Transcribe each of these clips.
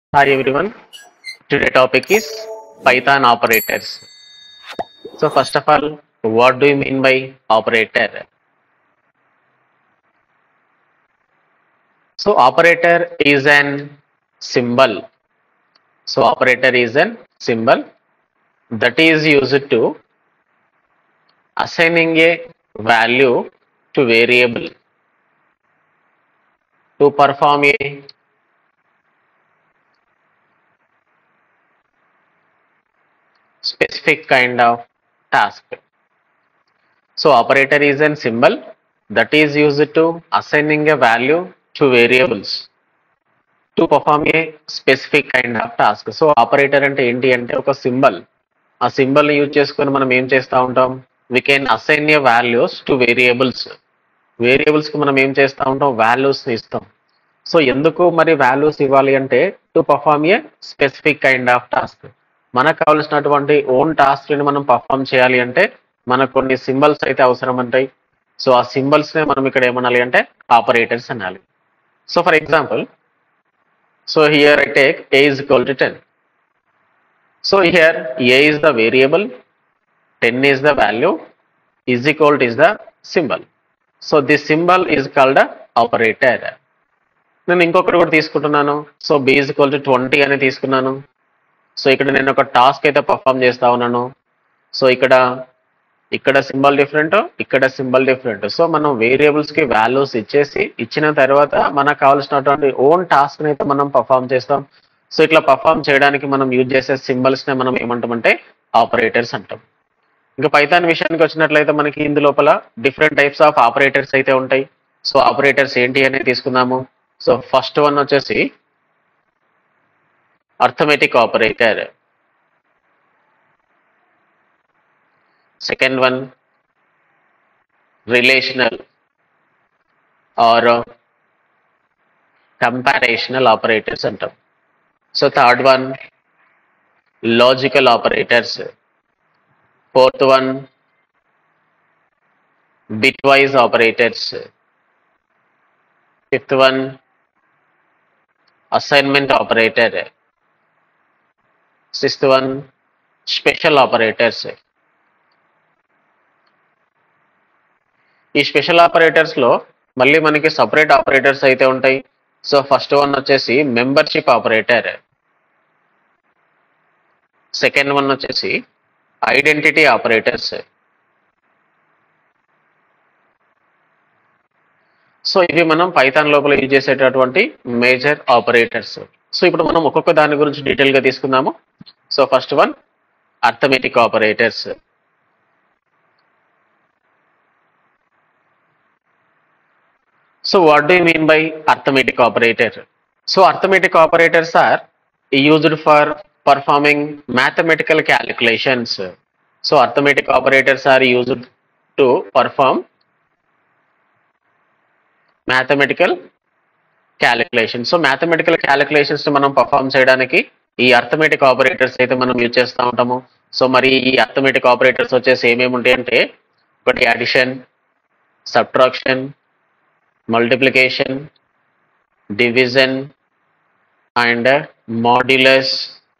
Hi everyone. Today topic is Python operators. So first of all, what do you mean by operator? So operator is an symbol. So operator is an symbol that is used to assigning a value to variable to perform a specific kind of task. So operator is a symbol that is used to assigning a value to variables to perform a specific kind of task. So operator అంటే ఏంటి అంటే ఒక symbol ఆ symbol use చేసుకొని మనం ఏం చేస్తూ ఉంటాం we can assign a values to variables వేరియబుల్స్కి మనం ఏం చేస్తూ ఉంటాం వాల్యూస్ని ఇస్తాం సో ఎందుకు మరి వాల్యూస్ ఇవ్వాలి అంటే to perform a specific kind of task మనకు కావాల్సినటువంటి ఓన్ టాస్క్ని మనం పర్ఫామ్ చేయాలి అంటే మనకు కొన్ని సింబల్స్ అయితే అవసరం ఉంటాయి సో ఆ సింబల్స్నే మనం ఇక్కడ ఏమనాలి అంటే ఆపరేటర్స్ అనాలి so for example so here I take A is equal to 10 so here a is the variable 10 is the value is equal to is the symbol so this symbol is called a operator నేను ఇంకొకటి కూడా తీసుకుంటున్నాను so B is equal to twenty అని తీసుకున్నాను so ఇక్కడ నేను ఒక task అయితే పర్ఫామ్ చేస్తా ఉన్నాను సో ఇక్కడ ఇక్కడ సింబల్ డిఫరెంట్ ఇక్కడ సింబల్ డిఫరెంట్ సో మనం వేరియబుల్స్ కి వాల్యూస్ ఇచ్చేసి ఇచ్చిన తర్వాత మనకు కావాల్సినటువంటి ఓన్ టాస్క్ అయితే మనం పర్ఫామ్ చేస్తాం సో ఇట్లా పర్ఫామ్ చేయడానికి మనం యూజ్ చేసే సింబల్స్ నే మనం ఏమంటామంటే ఆపరేటర్స్ అంటాం ఇంకా పైథాన్ విషయానికి వచ్చినట్లయితే మనకి ఇందు లోపల డిఫరెంట్ టైప్స్ ఆఫ్ ఆపరేటర్స్ అయితే ఉంటాయి సో ఆపరేటర్స్ ఏంటి అనేది తీసుకుందాము సో ఫస్ట్ వన్ వచ్చేసి arithmetic operator second one relational or uh, comparational operators అంటాం so third one logical operators fourth one bitwise operators fifth one assignment operator sixth one special operators ఈ special operators లో మళ్ళీ మనకి separate operators అయితే ఉంటాయి so first one వచ్చేసి membership operator second one వచ్చేసి identity operators so ఇవి మనం పైథాన్ లోపల యూజ్ చేసేటటువంటి మేజర్ ఆపరేటర్స్ సో ఇప్పుడు మనం ఒక్కొక్క దాని గురించి డీటెయిల్ గా తీసుకుందాము so first one arithmetic operators So what do you mean by arithmetic operator? So arithmetic operators are used for performing mathematical calculations. So arithmetic operators are used to perform mathematical calculations. So mathematical calculations ని మనం perform చేయడానికి ఈ arithmetic operators అయితే మనం use చేస్తూ ఉంటాము so మరి ఈ అర్థమెటిక్ ఆపరేటర్స్ వచ్చేసి ఏమేమి ఉంటాయి అంటే ఒకటి addition subtraction multiplication, division, and uh, modulus.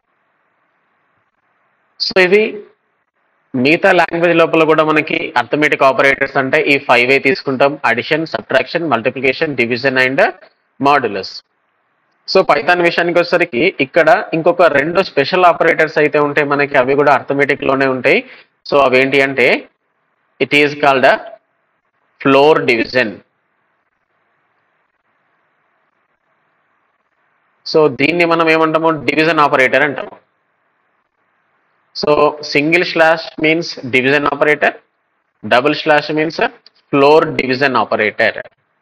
So ఇవి మిగతా లాంగ్వేజ్ లోపల కూడా మనకి అర్థమెటిక్ ఆపరేటర్స్ అంటే ఈ ఫైవ్ ఏ తీసుకుంటాం addition subtraction multiplication division and modulus so Python విషయానికి వచ్చేసరికి ఇక్కడ ఇంకొక రెండు స్పెషల్ ఆపరేటర్స్ అయితే ఉంటాయి మనకి అవి కూడా అర్థమెటిక్ లోనే ఉంటాయి సో అవేంటి అంటే it is called floor division so దీన్ని మనం ఏమంటాము డివిజన్ ఆపరేటర్ అంటాము so single slash means division operator double slash means floor division operator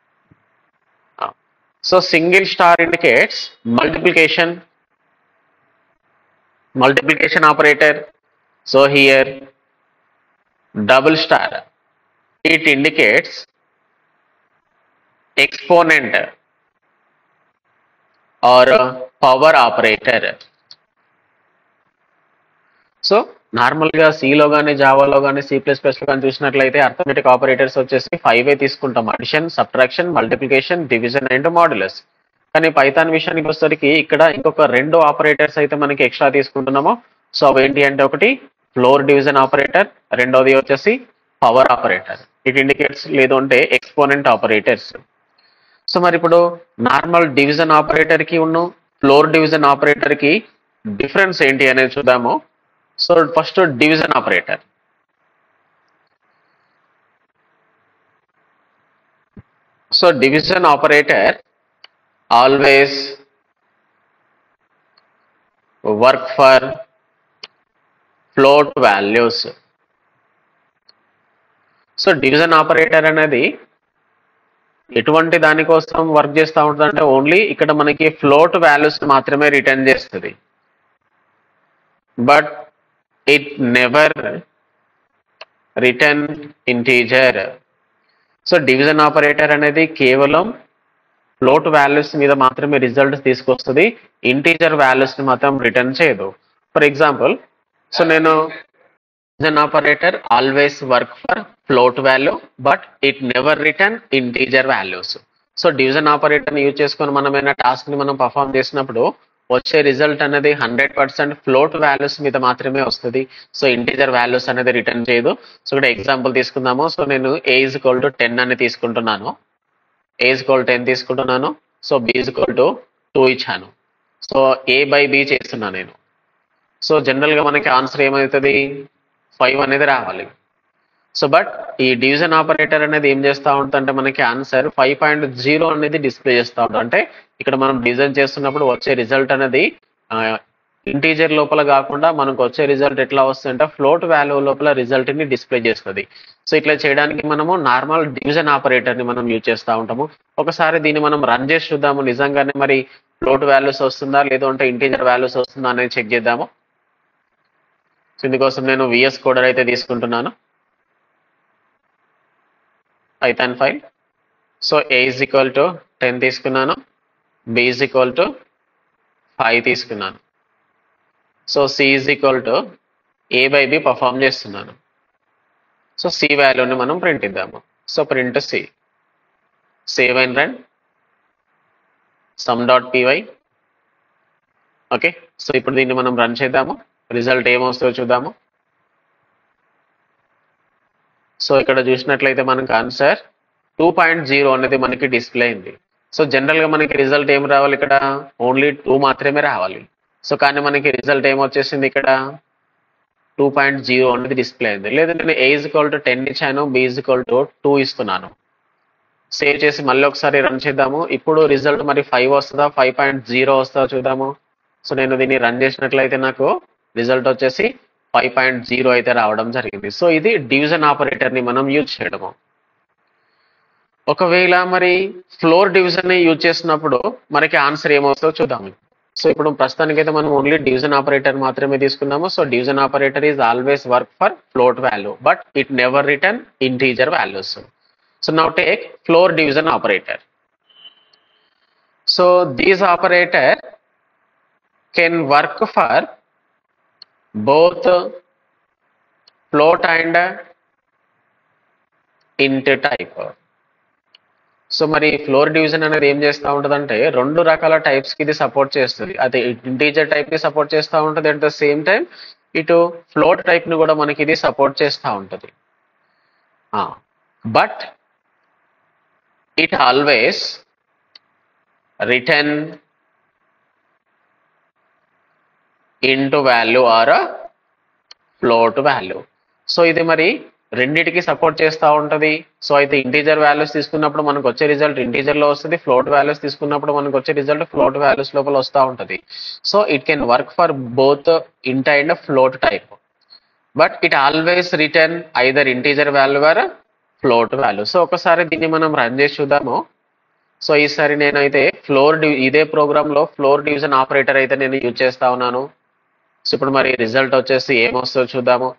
so single star indicates multiplication multiplication operator so here double star it indicates exponent or power operator so నార్మల్గా సిలో కానీ జావాలో కానీ C plus ప్లస్లో కానీ చూసినట్లయితే arithmetic operators వచ్చేసి five ఏ తీసుకుంటాం addition subtraction multiplication division and modulus కానీ పైథాన్ విషయానికి వచ్చేసరికి ఇక్కడ ఇంకొక రెండు ఆపరేటర్స్ అయితే మనకి ఎక్స్ట్రా తీసుకుంటున్నాము సో అవి ఏంటి అంటే ఒకటి ఫ్లోర్ డివిజన్ ఆపరేటర్ రెండోది వచ్చేసి పవర్ ఆపరేటర్ ఇట్ ఇండికేట్స్ లేదు అంటే ఎక్స్పోనెంట్ ఆపరేటర్స్ సో మరి ఇప్పుడు నార్మల్ డివిజన్ ఆపరేటర్ కి ఉన్న ఫ్లోర్ డివిజన్ ఆపరేటర్ కి డిఫరెన్స్ ఏంటి అనేది చూద్దాము so first division operator so division operator always work for float values so division operator అనేది ఎటువంటి దానికోసం వర్క్ చేస్తూ ఉంటుంది అంటే ఓన్లీ ఇక్కడ మనకి ఫ్లోట్ వాల్యూస్ మాత్రమే రిటర్న్ చేస్తుంది but it never return integer so division operator అనేది కేవలం ఫ్లోట్ వాల్యూస్ మీద మాత్రమే రిజల్ట్స్ తీసుకొస్తుంది ఇంటీజర్ వాల్యూస్ ని మాత్రం రిటర్న్ చేయదు ఫర్ ఎగ్జాంపుల్ సో నేను division operator always work for float value but it never return integer values so division operator ని యూజ్ చేసుకొని మనం ఏమైనా టాస్క్ ని మనం పర్ఫామ్ చేసినప్పుడు వచ్చే రిజల్ట్ అనేది హండ్రెడ్ పర్సెంట్ ఫ్లోట్ వాల్యూస్ మీద మాత్రమే వస్తుంది సో ఇంటీజర్ వాల్యూస్ అనేది రిటర్న్ చేయదు సో ఇక్కడ ఎగ్జాంపుల్ తీసుకుందాము సో నేను A is equal to ten అని తీసుకుంటున్నాను ఏ ఇజ్ ఈక్వల్ టెన్ తీసుకుంటున్నాను so B is equal to two ఇచ్చాను సో ఏ బై బి చేస్తున్నాను నేను సో జనరల్ గా మనకి ఆన్సర్ ఏమవుతుంది ఫైవ్ అనేది రావాలి సో బట్ ఈ డివిజన్ ఆపరేటర్ అనేది ఏం చేస్తూ ఉంటుందంటే మనకి ఆన్సర్ ఫైవ్ పాయింట్ జీరో అనేది డిస్ప్లే చేస్తూ ఉంటుంది అంటే ఇక్కడ మనం డిజైన్ చేస్తున్నప్పుడు వచ్చే రిజల్ట్ అనేది ఇంటీజర్ లోపల కాకుండా మనకు వచ్చే రిజల్ట్ ఎట్లా వస్తుందంటే ఫ్లోట్ వాల్యూ లోపల రిజల్ట్ ని డిస్ప్లే చేస్తుంది సో ఇట్లా చేయడానికి మనము నార్మల్ డివిజన్ ఆపరేటర్ ని మనం యూజ్ చేస్తూ ఉంటాము ఒకసారి దీన్ని మనం రన్ చేసి చూద్దాము నిజంగానే మరి ఫ్లోట్ వాల్యూస్ వస్తుందా లేదు అంటే ఇంటీజర్ వాల్యూస్ వస్తుందా అనేది చెక్ చేద్దాము సో ఇందుకోసం నేను విఎస్ కోడర్ అయితే తీసుకుంటున్నాను Python file so A is equal to ten తీసుకున్నాను B is equal to five తీసుకున్నాను so C is equal to A by B perform చేస్తున్నాను సో సి వాల్యూని మనం ప్రింట్ ఇద్దాము so print C save and run sum dot PY okay so ఇప్పుడు దీన్ని మనం run చేద్దాము రిజల్ట్ ఏమొస్తుందో చూద్దాము సో ఇక్కడ చూసినట్లయితే మనకు ఆన్సర్ టూ పాయింట్ జీరో అనేది మనకి డిస్ప్లే అయింది సో జనరల్ గా మనకి రిజల్ట్ ఏం రావాలి ఇక్కడ ఓన్లీ టూ మాత్రమే రావాలి సో కానీ మనకి రిజల్ట్ ఏమొచ్చేసింది ఇక్కడ టూ పాయింట్ జీరో అనేది డిస్ప్లే అయింది లేదా నేను A is equal to ten ఇచ్చాను B is equal to two ఇస్తున్నాను సేవ్ చేసి మళ్ళీ ఒకసారి రన్ చేద్దాము ఇప్పుడు రిజల్ట్ మరి ఫైవ్ వస్తుందా ఫైవ్ పాయింట్ జీరో వస్తుందా చూద్దాము సో నేను దీన్ని రన్ చేసినట్లయితే నాకు రిజల్ట్ వచ్చేసి ఫైవ్ పాయింట్ జీరో అయితే రావడం జరిగింది సో ఇది డివిజన్ ఆపరేటర్ ని మనం యూజ్ చేయడము ఒకవేళ మరి ఫ్లోర్ డివిజన్ ని యూజ్ చేసినప్పుడు మనకి ఆన్సర్ ఏమవుతుందో చూద్దాము సో ఇప్పుడు ప్రస్తుతానికైతే మనం ఓన్లీ డివిజన్ ఆపరేటర్ మాత్రమే తీసుకున్నాము so division operator is always work for float value but it never return integer values so now take floor division operator so these operator can work for both float and int type so మరి floor division అనేది ఏం చేస్తూ ఉంటుందంటే రెండు రకాల types కి ఇది support చేస్తుంది అది ఇంటీజర్ టైప్ ని సపోర్ట్ చేస్తూ ఉంటుంది అట్ ద సేమ్ టైం ఇటు ఫ్లోట్ టైప్ ని కూడా మనకి ఇది సపోర్ట్ చేస్తూ ఉంటుంది but it always return int value or float value so ఇది మరి రెండిటికి సపోర్ట్ చేస్తూ ఉంటుంది సో అయితే ఇంటీజర్ వాల్యూస్ తీసుకున్నప్పుడు మనకు వచ్చే రిజల్ట్ ఇంటీజర్ లో వస్తుంది ఫ్లోట్ వాల్యూస్ తీసుకున్నప్పుడు మనకు వచ్చే రిజల్ట్ ఫ్లోట్ వాల్యూస్ లోపల వస్తూ ఉంటుంది so it can work for both int and float type but it always return either integer value or float value so ఒకసారి దీన్ని మనం రన్ చేసి చూద్దాము సో ఈసారి నేనైతే ఫ్లోర్ ఇదే ప్రోగ్రామ్ లో ఫ్లోర్ డివిజన్ ఆపరేటర్ అయితే నేను యూజ్ చేస్తా ఉన్నాను సో ఇప్పుడు మరి రిజల్ట్ వచ్చేసి ఏమొస్తుందో చూద్దాము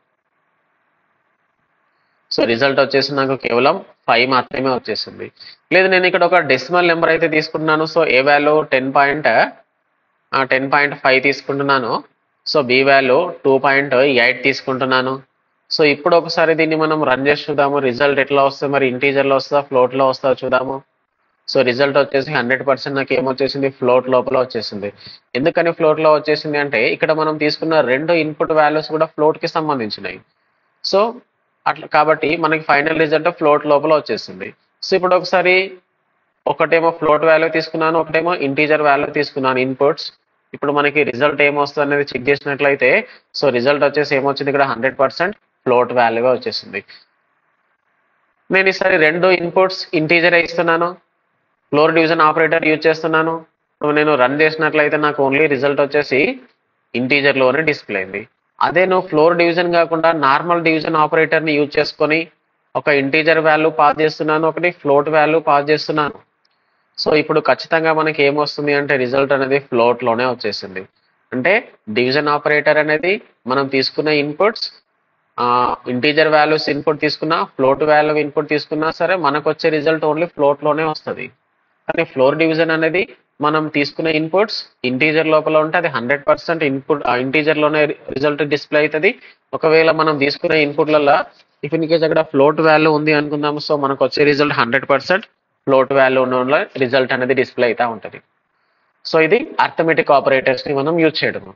సో రిజల్ట్ వచ్చేసి నాకు కేవలం ఫైవ్ మాత్రమే వచ్చేసింది లేదు నేను ఇక్కడ ఒక డెసిమల్ నెంబర్ అయితే తీసుకుంటున్నాను so A value ten point ten point five తీసుకుంటున్నాను so B value two point eight తీసుకుంటున్నాను సో ఇప్పుడు ఒకసారి దీన్ని మనం రన్ చేసి చూద్దాము రిజల్ట్ ఎట్లా వస్తుంది మరి ఇంటీజర్లో వస్తుందా ఫ్లోట్లో వస్తుందా చూద్దాము సో రిజల్ట్ వచ్చేసి హండ్రెడ్ పర్సెంట్ నాకు ఏమొచ్చేసింది ఫ్లోట్ లోపల వచ్చేసింది ఎందుకని ఫ్లోట్ లో వచ్చేసింది అంటే ఇక్కడ మనం తీసుకున్న రెండు ఇన్పుట్ వాల్యూస్ కూడా ఫ్లోట్ కి సంబంధించినవి సో అట్లా కాబట్టి మనకి ఫైనల్ రిజల్ట్ ఫ్లోట్ లోపల వచ్చేసింది సో ఇప్పుడు ఒకసారి ఒకటేమో ఫ్లోట్ వాల్యూ తీసుకున్నాను ఒకటేమో ఇంటీజర్ వాల్యూ తీసుకున్నాను ఇన్పుట్స్ ఇప్పుడు మనకి రిజల్ట్ ఏమొస్తుంది అనేది చెక్ చేసినట్లయితే సో రిజల్ట్ వచ్చేసి ఏమొచ్చింది ఇక్కడ హండ్రెడ్ పర్సెంట్ ఫ్లోట్ వాల్యూగా వచ్చేసింది నేను ఈసారి రెండు ఇన్పుట్స్ ఇంటీజర్ ఇస్తున్నాను ఫ్లోర్ డివిజన్ ఆపరేటర్ యూజ్ చేస్తున్నాను ఇప్పుడు నేను రన్ చేసినట్లయితే నాకు ఓన్లీ రిజల్ట్ వచ్చేసి ఇంటీజర్ లోనే డిస్ప్లే అయింది అదే నువ్వు ఫ్లోర్ డివిజన్ కాకుండా నార్మల్ డివిజన్ ఆపరేటర్ ని యూజ్ చేసుకొని ఒక ఇంటీజర్ వాల్యూ పాస్ చేస్తున్నాను ఒకటి ఫ్లోట్ వాల్యూ పాస్ చేస్తున్నాను సో ఇప్పుడు ఖచ్చితంగా మనకి ఏమొస్తుంది అంటే రిజల్ట్ అనేది ఫ్లోట్ లోనే వచ్చేసింది అంటే డివిజన్ ఆపరేటర్ అనేది మనం తీసుకున్న ఇన్పుట్స్ ఇంటీజర్ వాల్యూస్ ఇన్పుట్ తీసుకున్నా ఫ్లోట్ వాల్యూ ఇన్పుట్ తీసుకున్నా సరే మనకు వచ్చే రిజల్ట్ ఓన్లీ ఫ్లోట్ లోనే వస్తుంది కానీ ఫ్లోర్ డివిజన్ అనేది మనం తీసుకున్న ఇన్పుట్స్ ఇంటీజర్ లోపల ఉంటే అది హండ్రెడ్ పర్సెంట్ ఇన్పుట్ ఇంటీజర్ లోనే రిజల్ట్ డిస్ప్లే అవుతుంది ఒకవేళ మనం తీసుకున్న ఇన్పుట్లలో ఇఫ్ ఇన్ కేస్ అక్కడ ఫ్లోట్ వాల్యూ ఉంది అనుకుందాం సో మనకు వచ్చే result hundred percent float value ఉన్న రిజల్ట్ అనేది డిస్ప్లే అవుతా ఉంటుంది సో ఇది అర్థమెటిక్ ఆపరేటర్స్ ని మనం యూజ్ చేయడము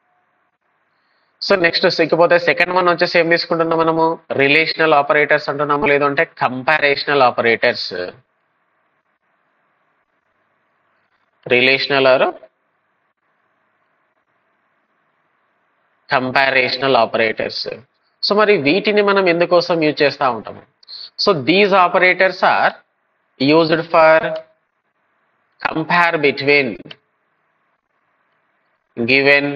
సో నెక్స్ట్ ఇకపోతే సెకండ్ వన్ వచ్చేసి ఏం తీసుకుంటున్నాం మనము రిలేషనల్ ఆపరేటర్స్ అంటున్నాము లేదంటే comparational operators relational or comparational operators so మరి వీటిని మనం ఎందుకోసం యూజ్ చేస్తూ ఉంటాము so these operators are used for compare between given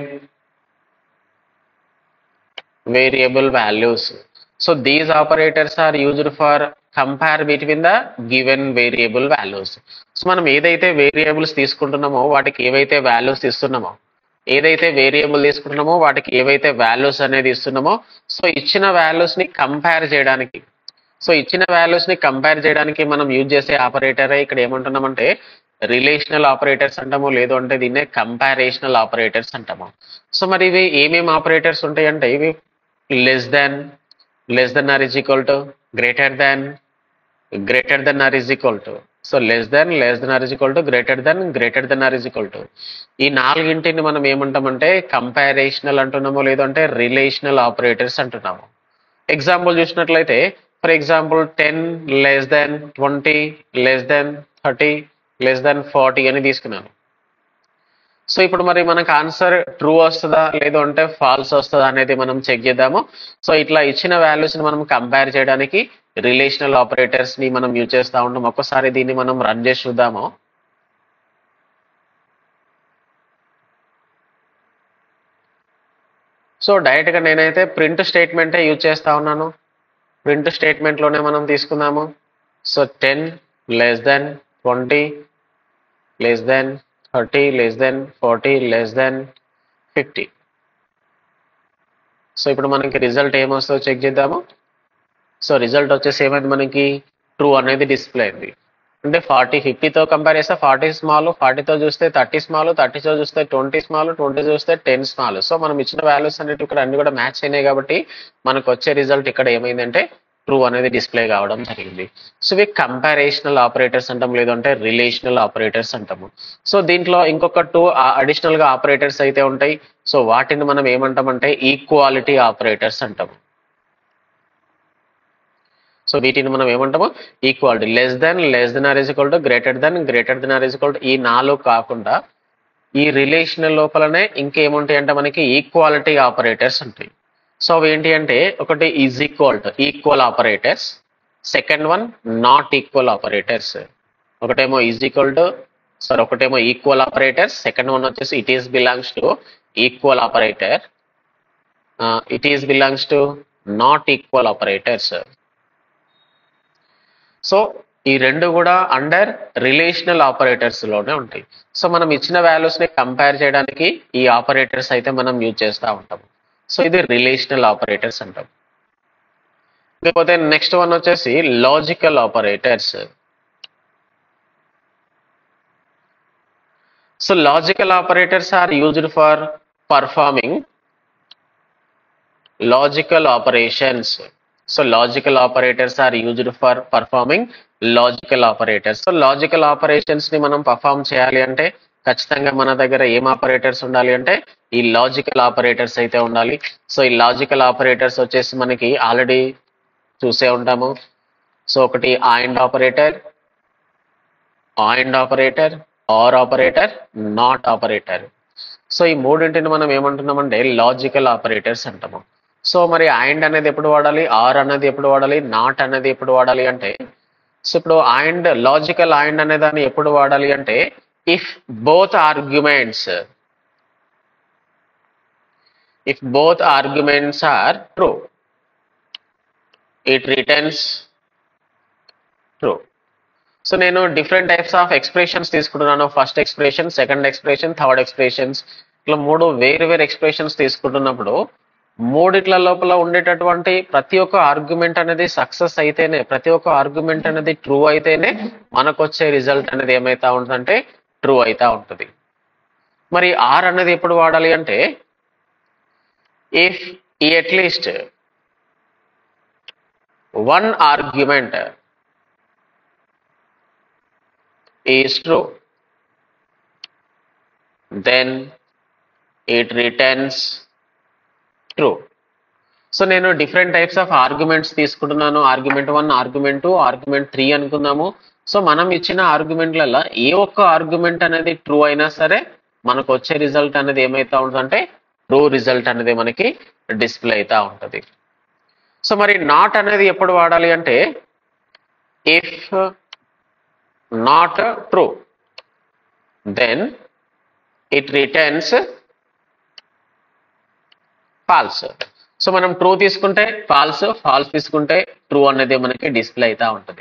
variable values. So these operators are used for compare between the given variable values. So మనం ఏదైతే variables తీసుకుంటున్నామో వాటికి ఏవైతే వాల్యూస్ ఇస్తున్నామో ఏదైతే వేరియబుల్ తీసుకుంటున్నామో వాటికి ఏవైతే వాల్యూస్ అనేది ఇస్తున్నామో సో ఇచ్చిన వాల్యూస్ ని కంపేర్ చేయడానికి సో ఇచ్చిన వాల్యూస్ ని కంపేర్ చేయడానికి మనం యూజ్ చేసే ఆపరేటరే ఇక్కడ ఏమంటున్నామంటే రిలేషనల్ ఆపరేటర్స్ అంటాము లేదు అంటే దీన్నే కంపారేషనల్ ఆపరేటర్స్ అంటాము సో మరి ఇవి ఏమేమి ఆపరేటర్స్ ఉంటాయి అంటే ఇవి less than less than or is equal to greater than greater than or is equal to so less than less than or is equal to greater than greater than or is equal to ఈ నాలుగింటిని మనం ఏమంటామంటే comparational అంటున్నాము లేదంటే relational operators అంటున్నాము example చూసినట్లయితే for example ten less than twenty less than thirty less than forty అని తీసుకున్నాను సో ఇప్పుడు మరి మనకు ఆన్సర్ ట్రూ వస్తుందా లేదు అంటే ఫాల్స్ వస్తుందా అనేది మనం చెక్ చేద్దాము సో ఇట్లా ఇచ్చిన వాల్యూస్ ని మనం కంపేర్ చేయడానికి రిలేషనల్ ఆపరేటర్స్ ని మనం యూజ్ చేస్తూ ఉంటాం ఒక్కసారి దీన్ని మనం రన్ చేసి చూద్దాము సో డైరెక్ట్ గా నేనైతే ప్రింట్ స్టేట్మెంటే యూజ్ చేస్తా ఉన్నాను ప్రింట్ స్టేట్మెంట్ లోనే మనం తీసుకుందాము so ten less than twenty less than thirty less than forty less than fifty so ఇప్పుడు మనకి రిజల్ట్ ఏమొస్తుందో చెక్ చేద్దాము సో రిజల్ట్ వచ్చేసి ఏమైంది మనకి ట్రూ అనేది డిస్ప్లే అయింది అంటే ఫార్టీ ఫిఫ్టీతో కంపేర్ చేస్తే ఫార్టీ స్మాల్ ఫార్టీతో చూస్తే థర్టీ స్మాల్ థర్టీతో చూస్తే ట్వంటీ స్మాల్ ట్వంటీ చూస్తే టెన్ స్మాల్ సో మనం ఇచ్చిన వాల్యూస్ అనేవి ఇక్కడ అన్ని కూడా మ్యాచ్ అయినాయి కాబట్టి మనకు వచ్చే రిజల్ట్ ఇక్కడ ఏమైందంటే ట్రూ అనేది డిస్ప్లే కావడం జరిగింది సో ఇవి కంపారేషనల్ ఆపరేటర్స్ అంటాం లేదంటే రిలేషనల్ ఆపరేటర్స్ అంటాము సో దీంట్లో ఇంకొక టూ అడిషనల్ గా ఆపరేటర్స్ అయితే ఉంటాయి సో వాటిని మనం ఏమంటామంటే ఈక్వాలిటీ ఆపరేటర్స్ అంటాము సో వీటిని మనం ఏమంటాము equality less than less than or equal to greater than greater than or equal to ఈ నాలుగు కాకుండా ఈ రిలేషనల్ లోపలనే ఇంకేముంటాయి అంటే మనకి ఈక్వాలిటీ ఆపరేటర్స్ ఉంటాయి సో అవి ఏంటి అంటే ఒకటి is equal to equal operators second one not equal operators ఒకటేమో ఈజ్ ఈక్వల్ టు సార్ ఒకటేమో ఈక్వల్ ఆపరేటర్స్ సెకండ్ వన్ వచ్చేసి it is belongs to equal operator it is belongs to not equal operators so ఈ రెండు కూడా under relational operators లోనే ఉంటాయి so మనం ఇచ్చిన వాల్యూస్ ని కంపేర్ చేయడానికి ఈ ఆపరేటర్స్ అయితే మనం యూజ్ చేస్తూ ఉంటాం సో ఇది రిలేషనల్ ఆపరేటర్స్ అంటాం లేకపోతే నెక్స్ట్ వన్ వచ్చేసి logical operators so logical operators are used for performing logical operations so logical operators are used for performing logical operators so logical operations ని మనం పర్ఫామ్ చేయాలి అంటే ఖచ్చితంగా మన దగ్గర ఏం ఆపరేటర్స్ ఉండాలి అంటే ఈ లాజికల్ ఆపరేటర్స్ అయితే ఉండాలి సో ఈ లాజికల్ ఆపరేటర్స్ వచ్చేసి మనకి ఆల్రెడీ చూసే ఉంటాము సో ఒకటి and operator and operator or operator not operator so ఈ మూడింటిని మనం ఏమంటున్నామంటే లాజికల్ ఆపరేటర్స్ అంటాము సో మరి ఆయిండ్ అనేది ఎప్పుడు వాడాలి ఆర్ అనేది ఎప్పుడు వాడాలి నాట్ అనేది ఎప్పుడు వాడాలి అంటే సో ఇప్పుడు ఆయిండ్ లాజికల్ ఆయిండ్ అనే దాన్ని ఎప్పుడు వాడాలి అంటే if both arguments if both arguments are true it returns true so నేను డిఫరెంట్ టైప్స్ ఆఫ్ ఎక్స్ప్రెషన్స్ తీసుకుంటున్నాను first expression second expression third expressions ఇట్లా మూడు వేరు వేరు ఎక్స్ప్రెషన్స్ తీసుకుంటున్నప్పుడు మూడిట్ల లోపల ఉండేటటువంటి ప్రతి ఒక్క ఆర్గ్యుమెంట్ అనేది సక్సెస్ అయితేనే ప్రతి ఒక్క ఆర్గ్యుమెంట్ అనేది ట్రూ అయితేనే మనకు వచ్చే రిజల్ట్ అనేది ఏమైతా ఉంటుందంటే ట్రూ అయితా ఉంటుంది మరి ఆర్ అనేది ఎప్పుడు వాడాలి అంటే if at least one argument is true, then it returns true. So నేను డిఫరెంట్ టైప్స్ ఆఫ్ ఆర్గ్యుమెంట్స్ తీసుకుంటున్నాను argument one argument two argument three అనుకుందాము సో మనం ఇచ్చిన ఆర్గ్యుమెంట్లలో ఏ ఒక్క ఆర్గ్యుమెంట్ అనేది ట్రూ అయినా సరే మనకు వచ్చే రిజల్ట్ అనేది ఏమైతా ఉంటుందంటే ట్రూ రిజల్ట్ అనేది మనకి డిస్ప్లే అవుతా ఉంటుంది సో మరి నాట్ అనేది ఎప్పుడు వాడాలి అంటే if not true then it returns false so మనం ట్రూ తీసుకుంటే ఫాల్స్ ఫాల్స్ తీసుకుంటే ట్రూ అనేది మనకి డిస్ప్లే అవుతా ఉంటుంది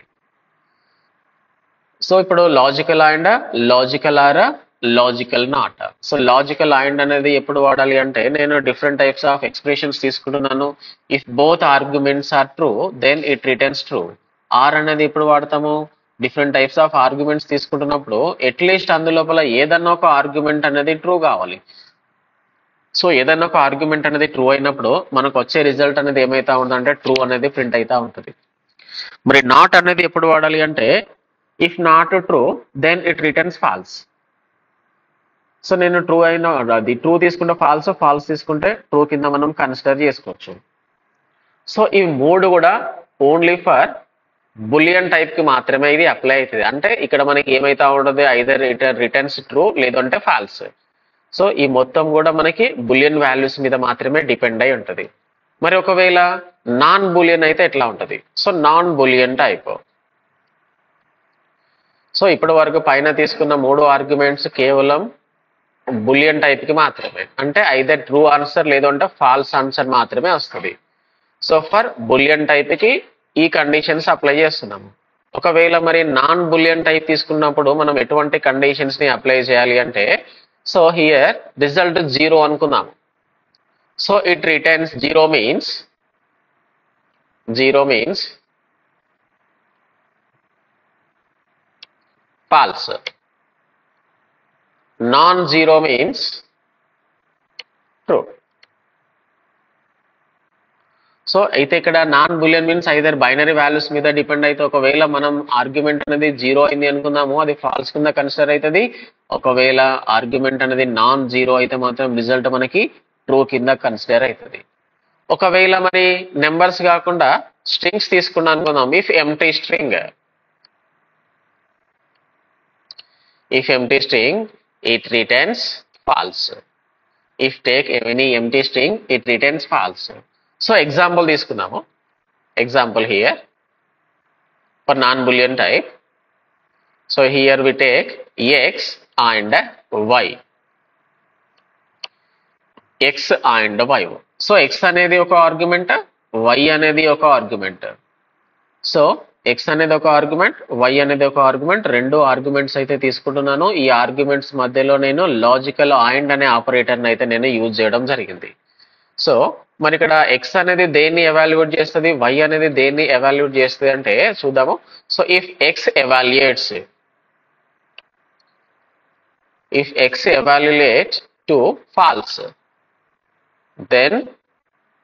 సో ఇప్పుడు logical and logical or logical not so logical and అనేది ఎప్పుడు వాడాలి అంటే నేను డిఫరెంట్ టైప్స్ ఆఫ్ ఎక్స్ప్రెషన్స్ తీసుకుంటున్నాను if both arguments are true then it returns true or అనేది ఎప్పుడు వాడతాము డిఫరెంట్ టైప్స్ ఆఫ్ ఆర్గ్యుమెంట్స్ తీసుకుంటున్నప్పుడు అట్లీస్ట్ అందులోపల ఏదన్నా ఒక ఆర్గ్యుమెంట్ అనేది ట్రూ కావాలి సో ఏదైనా ఒక ఆర్గ్యుమెంట్ అనేది ట్రూ అయినప్పుడు మనకు వచ్చే రిజల్ట్ అనేది ఏమైతా ఉందంటే ట్రూ అనేది ప్రింట్ అవుతా ఉంటుంది మరి నాట్ అనేది ఎప్పుడు వాడాలి అంటే if not true then it returns false so నేను ట్రూ అయిన అది ట్రూ తీసుకుంటే ఫాల్స్ ఫాల్స్ తీసుకుంటే ట్రూ కింద మనం కన్సిడర్ చేసుకోవచ్చు సో ఈ మూడు కూడా ఓన్లీ ఫర్ బులియన్ టైప్ కి మాత్రమే ఇది అప్లై అవుతుంది అంటే ఇక్కడ మనకి ఏమైతా ఉండదు ఐదర్ రిటర్న్ రిటర్న్స్ ట్రూ లేదంటే ఫాల్స్ సో ఈ మొత్తం కూడా మనకి బులియన్ వాల్యూస్ మీద మాత్రమే డిపెండ్ అయి ఉంటుంది మరి ఒకవేళ నాన్ బులియన్ అయితే ఎట్లా ఉంటుంది so non boolean type so ఇప్పటి వరకు పైన తీసుకున్న మూడు ఆర్గ్యుమెంట్స్ కేవలం బులియన్ టైప్ కి మాత్రమే అంటే ఐదర్ ట్రూ ఆన్సర్ లేదంటే ఫాల్స్ ఆన్సర్ మాత్రమే వస్తుంది సో ఫర్ బులియన్ టైప్ కి ఈ కండిషన్స్ అప్లై చేస్తున్నాము ఒకవేళ మరి నాన్ బులియన్ టైప్ తీసుకున్నప్పుడు మనం ఎటువంటి కండిషన్స్ ని అప్లై చేయాలి అంటే సో హియర్ రిజల్ట్ జీరో అనుకుందాం so it returns zero means zero means false non zero means true so అయితే ఇక్కడ non boolean means either binary values మీద డిపెండ్ అయితే ఒకవేళ మనం ఆర్గ్యుమెంట్ అనేది జీరో అయింది అనుకుందాము అది ఫాల్స్ కింద కన్సిడర్ అవుతుంది ఒకవేళ ఆర్గ్యుమెంట్ అనేది నాన్ జీరో అయితే మాత్రం రిజల్ట్ మనకి ట్రూ కింద కన్సిడర్ అవుతుంది ఒకవేళ మరి నెంబర్స్ కాకుండా స్ట్రింగ్స్ తీసుకున్నాను అనుకుందాం if empty string if empty string it returns false if take any empty string it returns false so example తీసుకుందాము example here for non boolean type so here we take X and Y X and Y so X అనేది ఒక argument why అనేది ఒక argument so X అనేది ఒక argument why అనేది ఒక argument రెండు ఆర్గ్యుమెంట్స్ అయితే తీసుకుంటున్నాను ఈ ఆర్గ్యుమెంట్స్ మధ్యలో నేను లాజికల్ ఆయిండ్ అనే ఆపరేటర్ని అయితే నేను యూజ్ చేయడం జరిగింది సో మరి ఇక్కడ ఎక్స్ అనేది దేన్ని ఎవాల్యుయేట్ చేస్తుంది వై అనేది దేన్ని ఎవాల్యుయేట్ చేస్తుంది అంటే చూద్దాము so if X evaluates if X evaluate to false then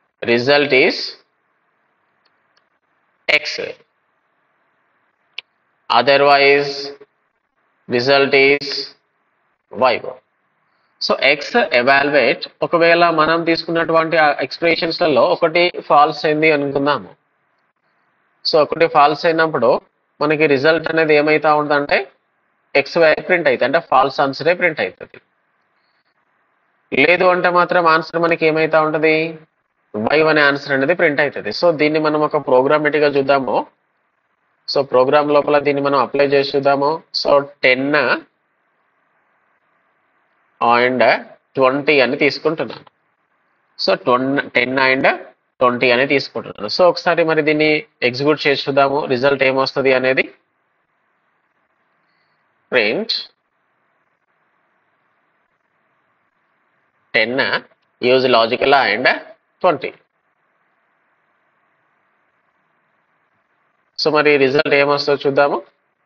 result is X otherwise result is Y so X evaluate ఒకవేళ మనం తీసుకున్నటువంటి ఎక్స్ప్రెషన్స్లలో ఒకటి ఫాల్స్ అయింది అనుకుందాము సో ఒకటి ఫాల్స్ అయినప్పుడు మనకి రిజల్ట్ అనేది ఏమైతా ఉందంటే ఎక్స్ ప్రింట్ అవుతుంది అంటే ఫాల్స్ ఆన్సరే ప్రింట్ అవుతుంది లేదు అంటే మాత్రం ఆన్సర్ మనకి ఏమైతా ఉంటుంది వై అనే ఆన్సర్ అనేది ప్రింట్ అవుతుంది సో దీన్ని మనం ఒక ప్రోగ్రామేటిక్గా చూద్దాము సో ప్రోగ్రామ్ లోపల దీన్ని మనం అప్లై చేసి చూద్దాము సో టెన్ అండ్ ట్వంటీ అని తీసుకుంటున్నాను సో ట్వం టెన్ అండ్ ట్వంటీ అని తీసుకుంటున్నాను సో ఒకసారి మరి దీన్ని ఎగ్జిక్యూట్ చేసి చూద్దాము రిజల్ట్ ఏమొస్తుంది అనేది print ten use logical and twenty so మరి రిజల్ట్ ఏమొస్తుందో చూద్దాము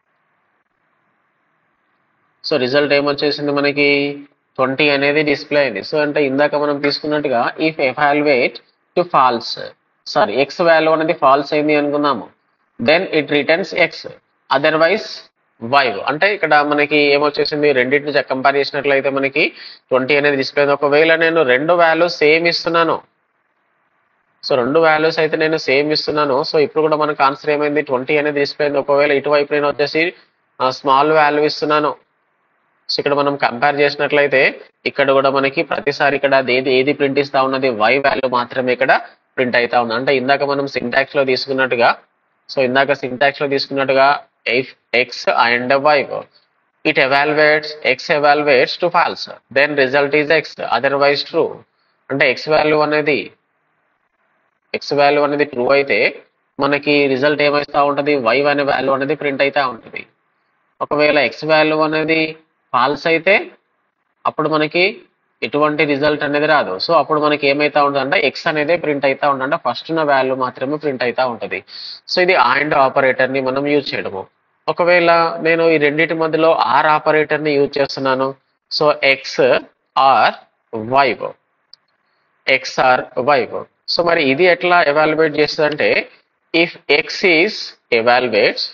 సో రిజల్ట్ ఏమొచ్చేసింది మనకి ట్వంటీ అనేది డిస్ప్లే అయింది సో అంటే ఇందాక మనం తీసుకున్నట్టుగా if evaluate to false sorry X value అనేది ఫాల్స్ అయింది అనుకున్నాము then it returns X otherwise Y అంటే ఇక్కడ మనకి ఏమొచ్చేసింది రెండింటిని కంపేర్ చేసినట్లయితే మనకి ట్వంటీ అనేది డిస్ప్లే అయింది ఒకవేళ నేను రెండు వాల్యూస్ సేమ్ ఇస్తున్నాను సో రెండు వాల్యూస్ అయితే నేను సేమ్ ఇస్తున్నాను సో ఇప్పుడు కూడా మనకు ఆన్సర్ ఏమైంది ట్వంటీ అనేది డిస్ప్లే అయింది ఒకవేళ ఇటువైపు నేను వచ్చేసి స్మాల్ వాల్యూ ఇస్తున్నాను సో ఇక్కడ మనం కంపేర్ చేసినట్లయితే ఇక్కడ కూడా మనకి ప్రతిసారి ఇక్కడ ఏది ఏది ప్రింట్ ఇస్తా ఉన్నది వై వాల్యూ మాత్రమే ఇక్కడ ప్రింట్ అవుతా ఉంది అంటే ఇందాక మనం సింటాక్స్ లో తీసుకున్నట్టుగా సో ఇందాక సింటాక్స్ లో తీసుకున్నట్టుగా if X and Y it evaluates X evaluates to false then result is X otherwise true అంటే ఎక్స్ వాల్యూ అనేది ఎక్స్ వాల్యూ అనేది ట్రూ అయితే మనకి రిజల్ట్ ఏమైతా ఉంటుంది వై అనే వాల్యూ అనేది ప్రింట్ అవుతా ఉంటుంది ఒకవేళ ఎక్స్ వాల్యూ అనేది ఫాల్స్ అయితే అప్పుడు మనకి ఎటువంటి రిజల్ట్ అనేది రాదు సో అప్పుడు మనకి ఏమైతా ఉంటుంది అంటే ఎక్స్ అనేది ప్రింట్ అవుతా ఉంటుంది అంటే ఫస్ట్ ఉన్న వాల్యూ మాత్రమే ప్రింట్ అవుతా ఉంటుంది సో ఇది అండ్ ఆపరేటర్ ని మనం యూజ్ చేయడము ఒకవేళ నేను ఈ రెండింటి మధ్యలో ఆర్ ఆపరేటర్ ని యూజ్ చేస్తున్నాను so X or Y X or Y so మరి ఇది ఎట్లా ఎవాల్యుయేట్ చేస్తుంది అంటే if X is evaluates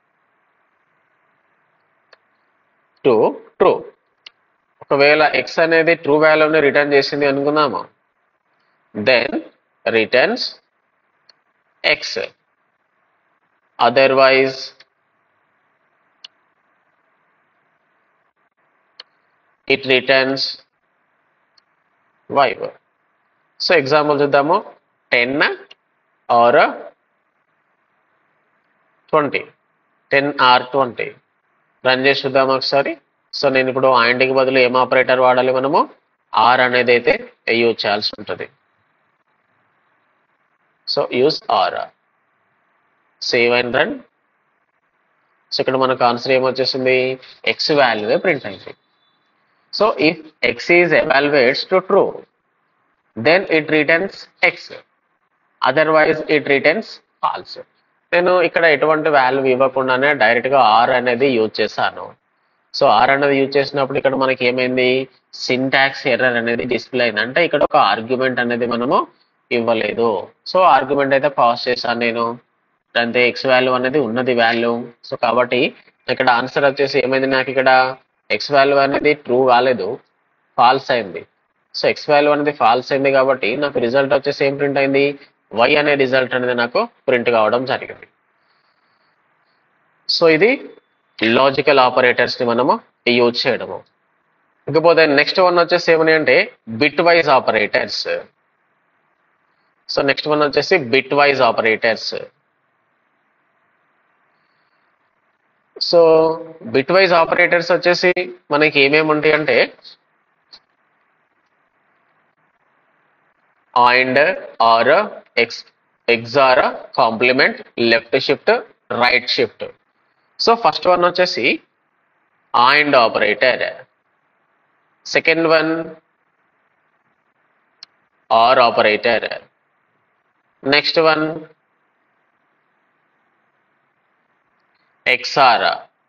to true ఒకవేళ ఎక్స్ అనేది ట్రూ వాల్యూని రిటర్న్ చేసింది అనుకుందాము then returns X otherwise it returns Y so example చూద్దాము ten or twenty ten or twenty run చేసి చూద్దాం ఒకసారి సో నేను ఇప్పుడు ఆయింట్కి బదులు ఏం ఆపరేటర్ వాడాలి మనము ఆర్ అనేది అయితే యూజ్ చేయాల్సి ఉంటుంది so use or save and run so ఇక్కడ మనకు ఆన్సర్ ఏమొచ్చేసింది ఎక్స్ వాల్యూవే ప్రింట్ అయింది so if X is evaluates to true then it returns X otherwise it returns false నేను ఇక్కడ ఎటువంటి వాల్యూ ఇవ్వకుండానే డైరెక్ట్గా ఆర్ అనేది యూజ్ చేశాను సో ఆర్ అనేది యూజ్ చేసినప్పుడు ఇక్కడ మనకి ఏమైంది సింటాక్స్ ఎర్రర్ అనేది డిస్ప్లే అయింది అంటే ఇక్కడ ఒక ఆర్గ్యుమెంట్ అనేది మనము ఇవ్వలేదు సో ఆర్గ్యుమెంట్ అయితే పాస్ చేశాను నేను అంతే ఎక్స్ వాల్యూ అనేది ఉన్నది వాల్యూ సో కాబట్టి ఇక్కడ ఆన్సర్ వచ్చేసి ఏమైంది నాకు ఇక్కడ ఎక్స్ వాల్యూ అనేది ట్రూ కాలేదు ఫాల్స్ అయింది సో ఎక్స్ వాల్యూ అనేది ఫాల్స్ అయింది కాబట్టి నాకు రిజల్ట్ వచ్చేసి ఏం ప్రింట్ అయింది వై అనే రిజల్ట్ అనేది నాకు ప్రింట్ కావడం జరిగింది సో ఇది లాజికల్ ఆపరేటర్స్ ని మనము యూజ్ చేయడము ఇకపోతే నెక్స్ట్ వన్ వచ్చేసి ఏమని అంటే bitwise operators so next one వచ్చేసి bitwise operators so bit bitwise operators వచ్చేసి మనకి ఏమేమి ఉంటాయి అంటే and or X XOR complement left shift right shift so first one వచ్చేసి and operator second one or operator next one XR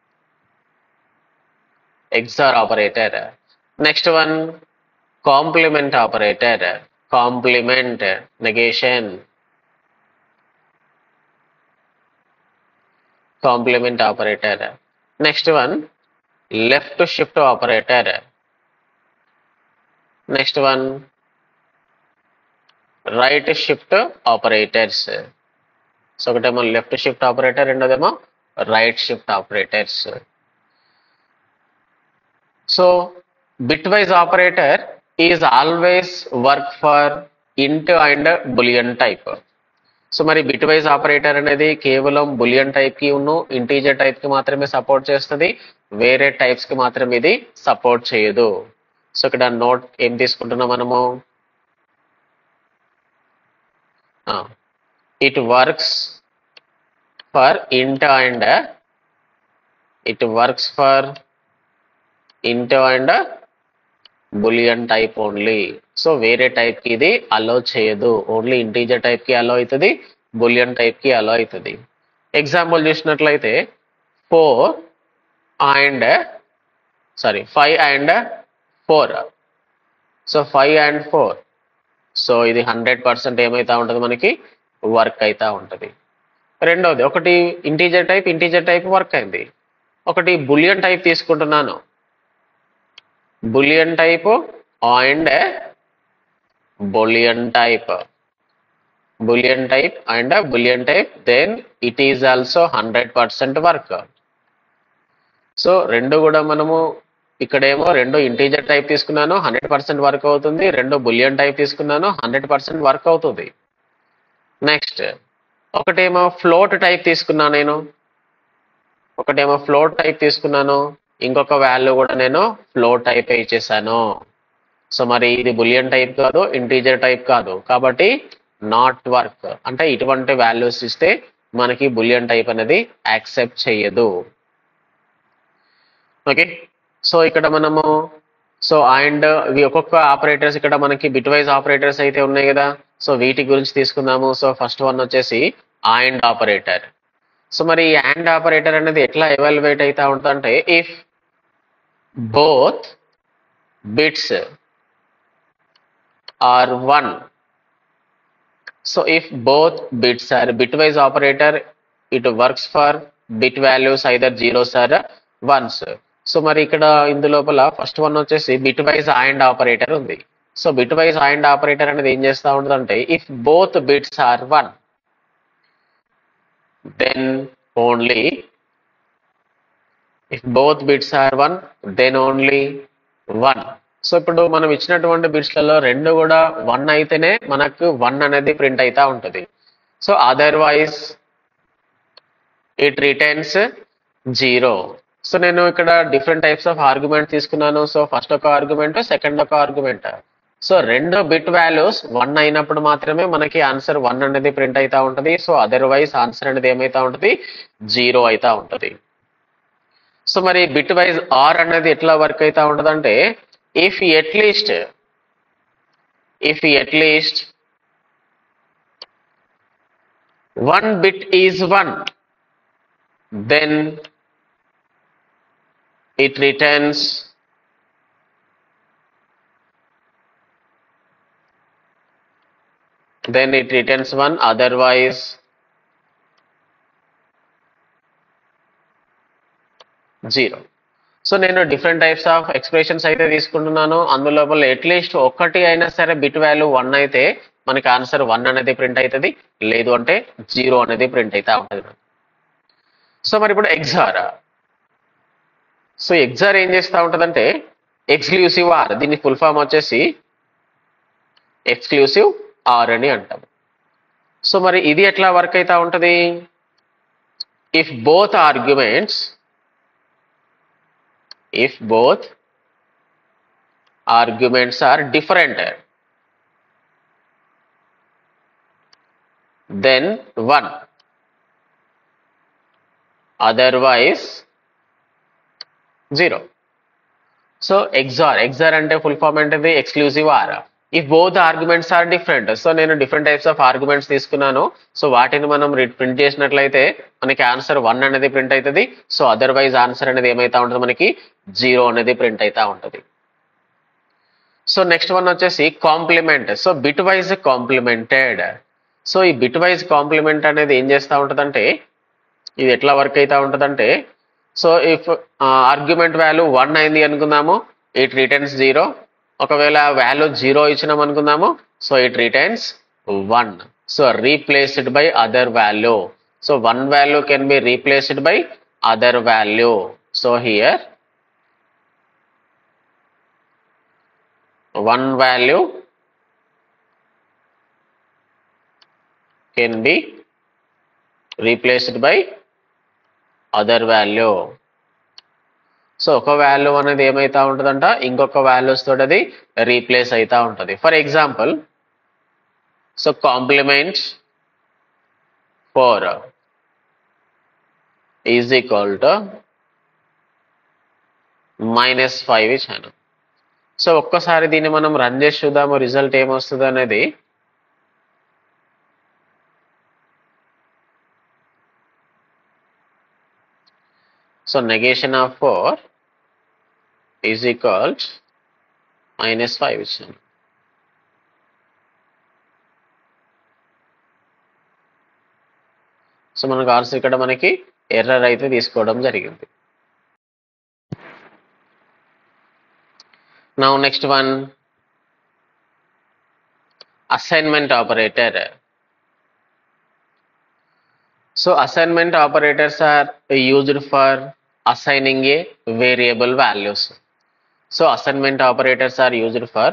XR operator next one complement operator complement negation complement operator next one left shift operator next one right shift operators so ఒకటేమో left shift operator రెండోదేమో right shift operators so bit bitwise operator is always work for int and boolean type so మరి bitwise operator అనేది కేవలం bullion type కి ఉన్ను integer type కి మాత్రమే support చేస్తుంది వేరే టైప్స్ కి మాత్రం ఇది సపోర్ట్ చేయదు సో ఇక్కడ నోట్ ఏం తీసుకుంటున్నాం మనము it works for int and it works for int and boolean type only so వేరే టైప్ కి ఇది అలో చేయదు ఓన్లీ ఇంటీజర్ టైప్ కి అలో అవుతుంది బులియన్ టైప్ కి అలో అవుతుంది ఎగ్జాంపుల్ చూసినట్లయితే four and sorry five and four so five and four so ఇది హండ్రెడ్ పర్సెంట్ ఏమైతా ఉంటుంది మనకి వర్క్ అవుతా ఉంటుంది రెండవది ఒకటి integer type integer type work అయింది ఒకటి బులియన్ టైప్ తీసుకుంటున్నాను boolean type and boolean type boolean type and boolean type then it is also hundred percent work so రెండు కూడా మనము ఇక్కడేమో రెండు ఇంటీజర్ టైప్ తీసుకున్నాను హండ్రెడ్ పర్సెంట్ వర్క్ అవుతుంది రెండు బులియన్ టైప్ తీసుకున్నాను హండ్రెడ్ పర్సెంట్ వర్క్ అవుతుంది నెక్స్ట్ ఒకటేమో ఫ్లోట్ టైప్ తీసుకున్నాను నేను ఒకటేమో ఫ్లోట్ టైప్ తీసుకున్నాను ఇంకొక వాల్యూ కూడా నేను ఫ్లోట్ టైప్ ఇచ్చేసాను సో మరి ఇది బులియన్ టైప్ కాదు ఇంటీజర్ టైప్ కాదు కాబట్టి నాట్ వర్క్ అంటే ఇటువంటి వాల్యూస్ ఇస్తే మనకి బులియన్ టైప్ అనేది యాక్సెప్ట్ చేయదు ఓకే సో ఇక్కడ మనము సో అండ్ ఇవి ఒక్కొక్క ఆపరేటర్స్ ఇక్కడ మనకి బిట్ వైజ్ ఆపరేటర్స్ అయితే ఉన్నాయి కదా సో వీటి గురించి తీసుకుందాము సో ఫస్ట్ వన్ వచ్చేసి అండ్ ఆపరేటర్ సో మరి ఈ అండ్ ఆపరేటర్ అనేది ఎట్లా ఎవాల్యుయేట్ అవుతా ఉంటుందంటే if both bits are one so if both bits are bitwise operator it works for bit values either zeros or ones so మరి ఇక్కడ ఇందు లోపల ఫస్ట్ వన్ వచ్చేసి బిట్ వైజ్ అండ్ ఆపరేటర్ ఉంది so bit bitwise and operator అనేది ఏం చేస్తూ ఉంటుందంటే if both bits are one then only if both bits are one then only one so ఇప్పుడు మనం ఇచ్చినటువంటి బిట్స్లలో రెండు కూడా వన్ అయితేనే మనకు వన్ అనేది ప్రింట్ అవుతా ఉంటుంది so otherwise it returns zero so నేను ఇక్కడ డిఫరెంట్ టైప్స్ ఆఫ్ ఆర్గ్యుమెంట్ తీసుకున్నాను సో ఫస్ట్ ఒక ఆర్గ్యుమెంట్ సెకండ్ ఒక ఆర్గ్యుమెంట్ సో రెండు బిట్ వాల్యూస్ వన్ అయినప్పుడు మాత్రమే మనకి ఆన్సర్ వన్ అనేది ప్రింట్ అవుతా ఉంటుంది సో అదర్వైజ్ ఆన్సర్ అనేది ఏమైతా ఉంటుంది జీరో అవుతా ఉంటుంది సో మరి బిట్ వైజ్ ఆర్ అనేది ఎట్లా వర్క్ అవుతా ఉంటుంది అంటే if at least if at least one bit is one then it returns then it returns one otherwise zero so నేను డిఫరెంట్ టైప్స్ ఆఫ్ ఎక్స్ప్రెషన్స్ అయితే తీసుకుంటున్నాను అందులోపల అట్లీస్ట్ ఒక్కటి అయినా సరే బిట్ వాల్యూ వన్ అయితే మనకి ఆన్సర్ వన్ అనేది ప్రింట్ అవుతుంది లేదు అంటే జీరో అనేది ప్రింట్ అవుతా ఉంటుంది సో మరి ఇప్పుడు ఎగ్జార్ సో ఎగ్జార్ ఏం చేస్తూ ఉంటుందంటే ఎక్స్క్లూసివ్ ఆర్ దీని ఫుల్ ఫామ్ వచ్చేసి ఎక్స్క్లూసివ్ ఆర్ అని అంటాం సో మరి ఇది ఎట్లా వర్క్ అవుతా ఉంటుంది if both arguments if both arguments are different then one otherwise zero so XOR XOR అంటే ఫుల్ ఫామ్ ఏంటిది exclusive or if both arguments are different so నేను డిఫరెంట్ టైప్స్ ఆఫ్ ఆర్గ్యుమెంట్స్ తీసుకున్నాను so వాటిని మనం print చేసినట్లయితే మనకి answer one అనేది print అవుతుంది సో అదర్వైజ్ ఆన్సర్ అనేది ఏమైతా ఉంటుంది మనకి జీరో అనేది ప్రింట్ అవుతా ఉంటుంది సో నెక్స్ట్ వన్ వచ్చేసి complement so bit wise complemented so ఈ బిట్ వైజ్ కాంప్లిమెంట్ అనేది ఏం చేస్తూ ఉంటుందంటే ఇది ఎట్లా వర్క్ అవుతా ఉంటుందంటే so if argument value one అయింది అనుకుందాము ఇట్ రిటర్న్స్ జీరో ఒకవేళ వాల్యూ జీరో ఇచ్చినాం అనుకుందాము so it returns one so replaced by other value so one value can be replaced by other value so here one value can be replaced by other value so ఒక value అనేది ఏమైతా ఉంటుందంట ఇంకొక values తోటి అది replace అవుతా ఉంటుంది for example so complement four is equal to minus five ఇచ్చాను సో ఒక్కసారి దీన్ని మనం రన్ చేసి చూద్దాము రిజల్ట్ ఏమొస్తుంది అనేది so negation of four is equal minus five ఇచ్చాను సో మనకు ఆన్సర్ ఇక్కడ మనకి ఎర్రర్ అయితే తీసుకోవడం జరిగింది Now next one, assignment operator. So assignment operators are used for assigning a variable values. So assignment operators are used for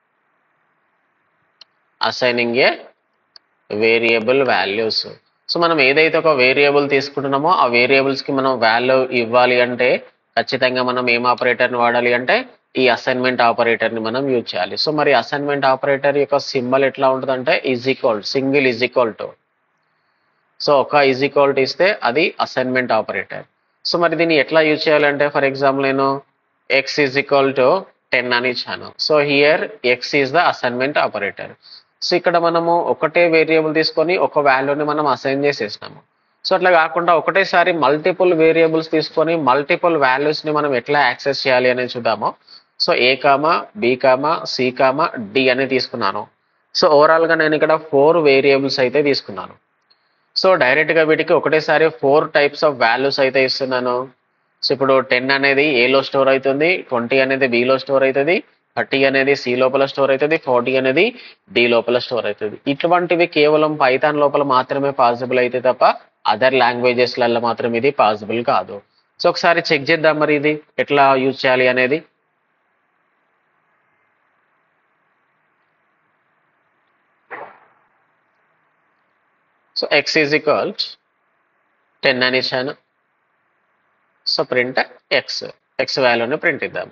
assigning a variable values so మనం ఏదైతే ఒక వేరియబుల్ తీసుకుంటున్నామో ఆ వేరియబుల్స్ కి మనం వాల్యూ ఇవ్వాలి అంటే ఖచ్చితంగా మనం ఏం ఆపరేటర్ని వాడాలి అంటే ఈ అసైన్మెంట్ ఆపరేటర్ని మనం యూజ్ చేయాలి సో మరి అసైన్మెంట్ ఆపరేటర్ యొక్క సింబల్ ఎట్లా ఉంటుందంటే is equal single is equal to so ఒక ఈజ్ ఈక్వల్ టు ఇస్తే అది అసైన్మెంట్ ఆపరేటర్ సో మరి దీన్ని ఎట్లా యూజ్ చేయాలంటే ఫర్ ఎగ్జాంపుల్ నేను x is equal to ten అని ఇచ్చాను so here x is the assignment operator so ఇక్కడ మనము ఒకటే వేరియబుల్ తీసుకొని ఒక వాల్యూని మనం అసైన్ చేసేసినాము సో అట్లా కాకుండా ఒకటేసారి మల్టిపుల్ వేరియబుల్స్ తీసుకొని మల్టిపుల్ వాల్యూస్ని మనం ఎట్లా యాక్సెస్ చేయాలి అనేది చూద్దాము so a comma b comma c comma d అని తీసుకున్నాను సో ఓవరాల్గా నేను ఇక్కడ ఫోర్ వేరియబుల్స్ అయితే తీసుకున్నాను సో డైరెక్ట్గా వీటికి ఒకటేసారి ఫోర్ టైప్స్ ఆఫ్ వాల్యూస్ అయితే ఇస్తున్నాను సో ఇప్పుడు టెన్ అనేది ఏలో స్టోర్ అవుతుంది ట్వంటీ అనేది బిలో స్టోర్ అవుతుంది థర్టీ అనేది సి లోపల స్టోర్ అవుతుంది ఫార్టీ అనేది డి లోపల స్టోర్ అవుతుంది ఇటువంటివి కేవలం పైథాన్ లోపల మాత్రమే పాసిబుల్ అయితే తప్ప అదర్ లాంగ్వేజెస్లలో మాత్రం ఇది పాసిబుల్ కాదు సో ఒకసారి చెక్ చేద్దాం మరి ఇది ఎట్లా యూజ్ చేయాలి అనేది so x is equal ten అని ఇచ్చాను సో ప్రింట్ ఎక్స్ ఎక్స్ వాల్యూని ప్రింట్ ఇద్దాం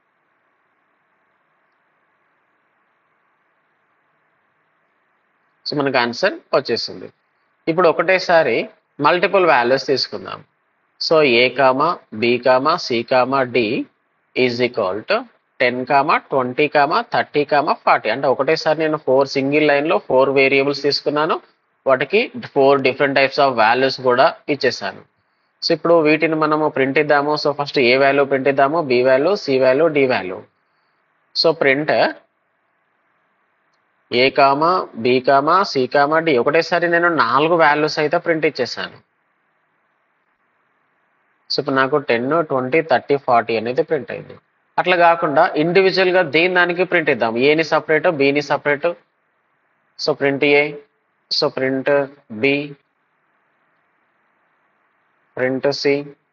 సో మనకు ఆన్సర్ వచ్చేసింది ఇప్పుడు ఒకటేసారి మల్టిపుల్ వాల్యూస్ తీసుకుందాం so a comma b comma c comma d is equal to ten comma twenty comma thirty comma forty అంటే ఒకటేసారి నేను ఫోర్ సింగిల్ లైన్లో ఫోర్ వేరియబుల్స్ తీసుకున్నాను వాటికి four different types of values కూడా ఇచ్చేసాను సో ఇప్పుడు వీటిని మనము ప్రింట్ ఇద్దాము సో ఫస్ట్ ఏ వాల్యూ ప్రింట్ ఇద్దాము b value c value d value so print a comma b comma c comma d ఒకటేసారి నేను నాలుగు వాల్యూస్ అయితే ప్రింట్ ఇచ్చేసాను సో ఇప్పుడు నాకు టెన్ ట్వంటీ థర్టీ ఫార్టీ అనేది ప్రింట్ అయింది అట్లా కాకుండా ఇండివిజువల్గా దేని దానికి ప్రింట్ ఇద్దాం ఏని సపరేట్ బిని separate so print a so print b print c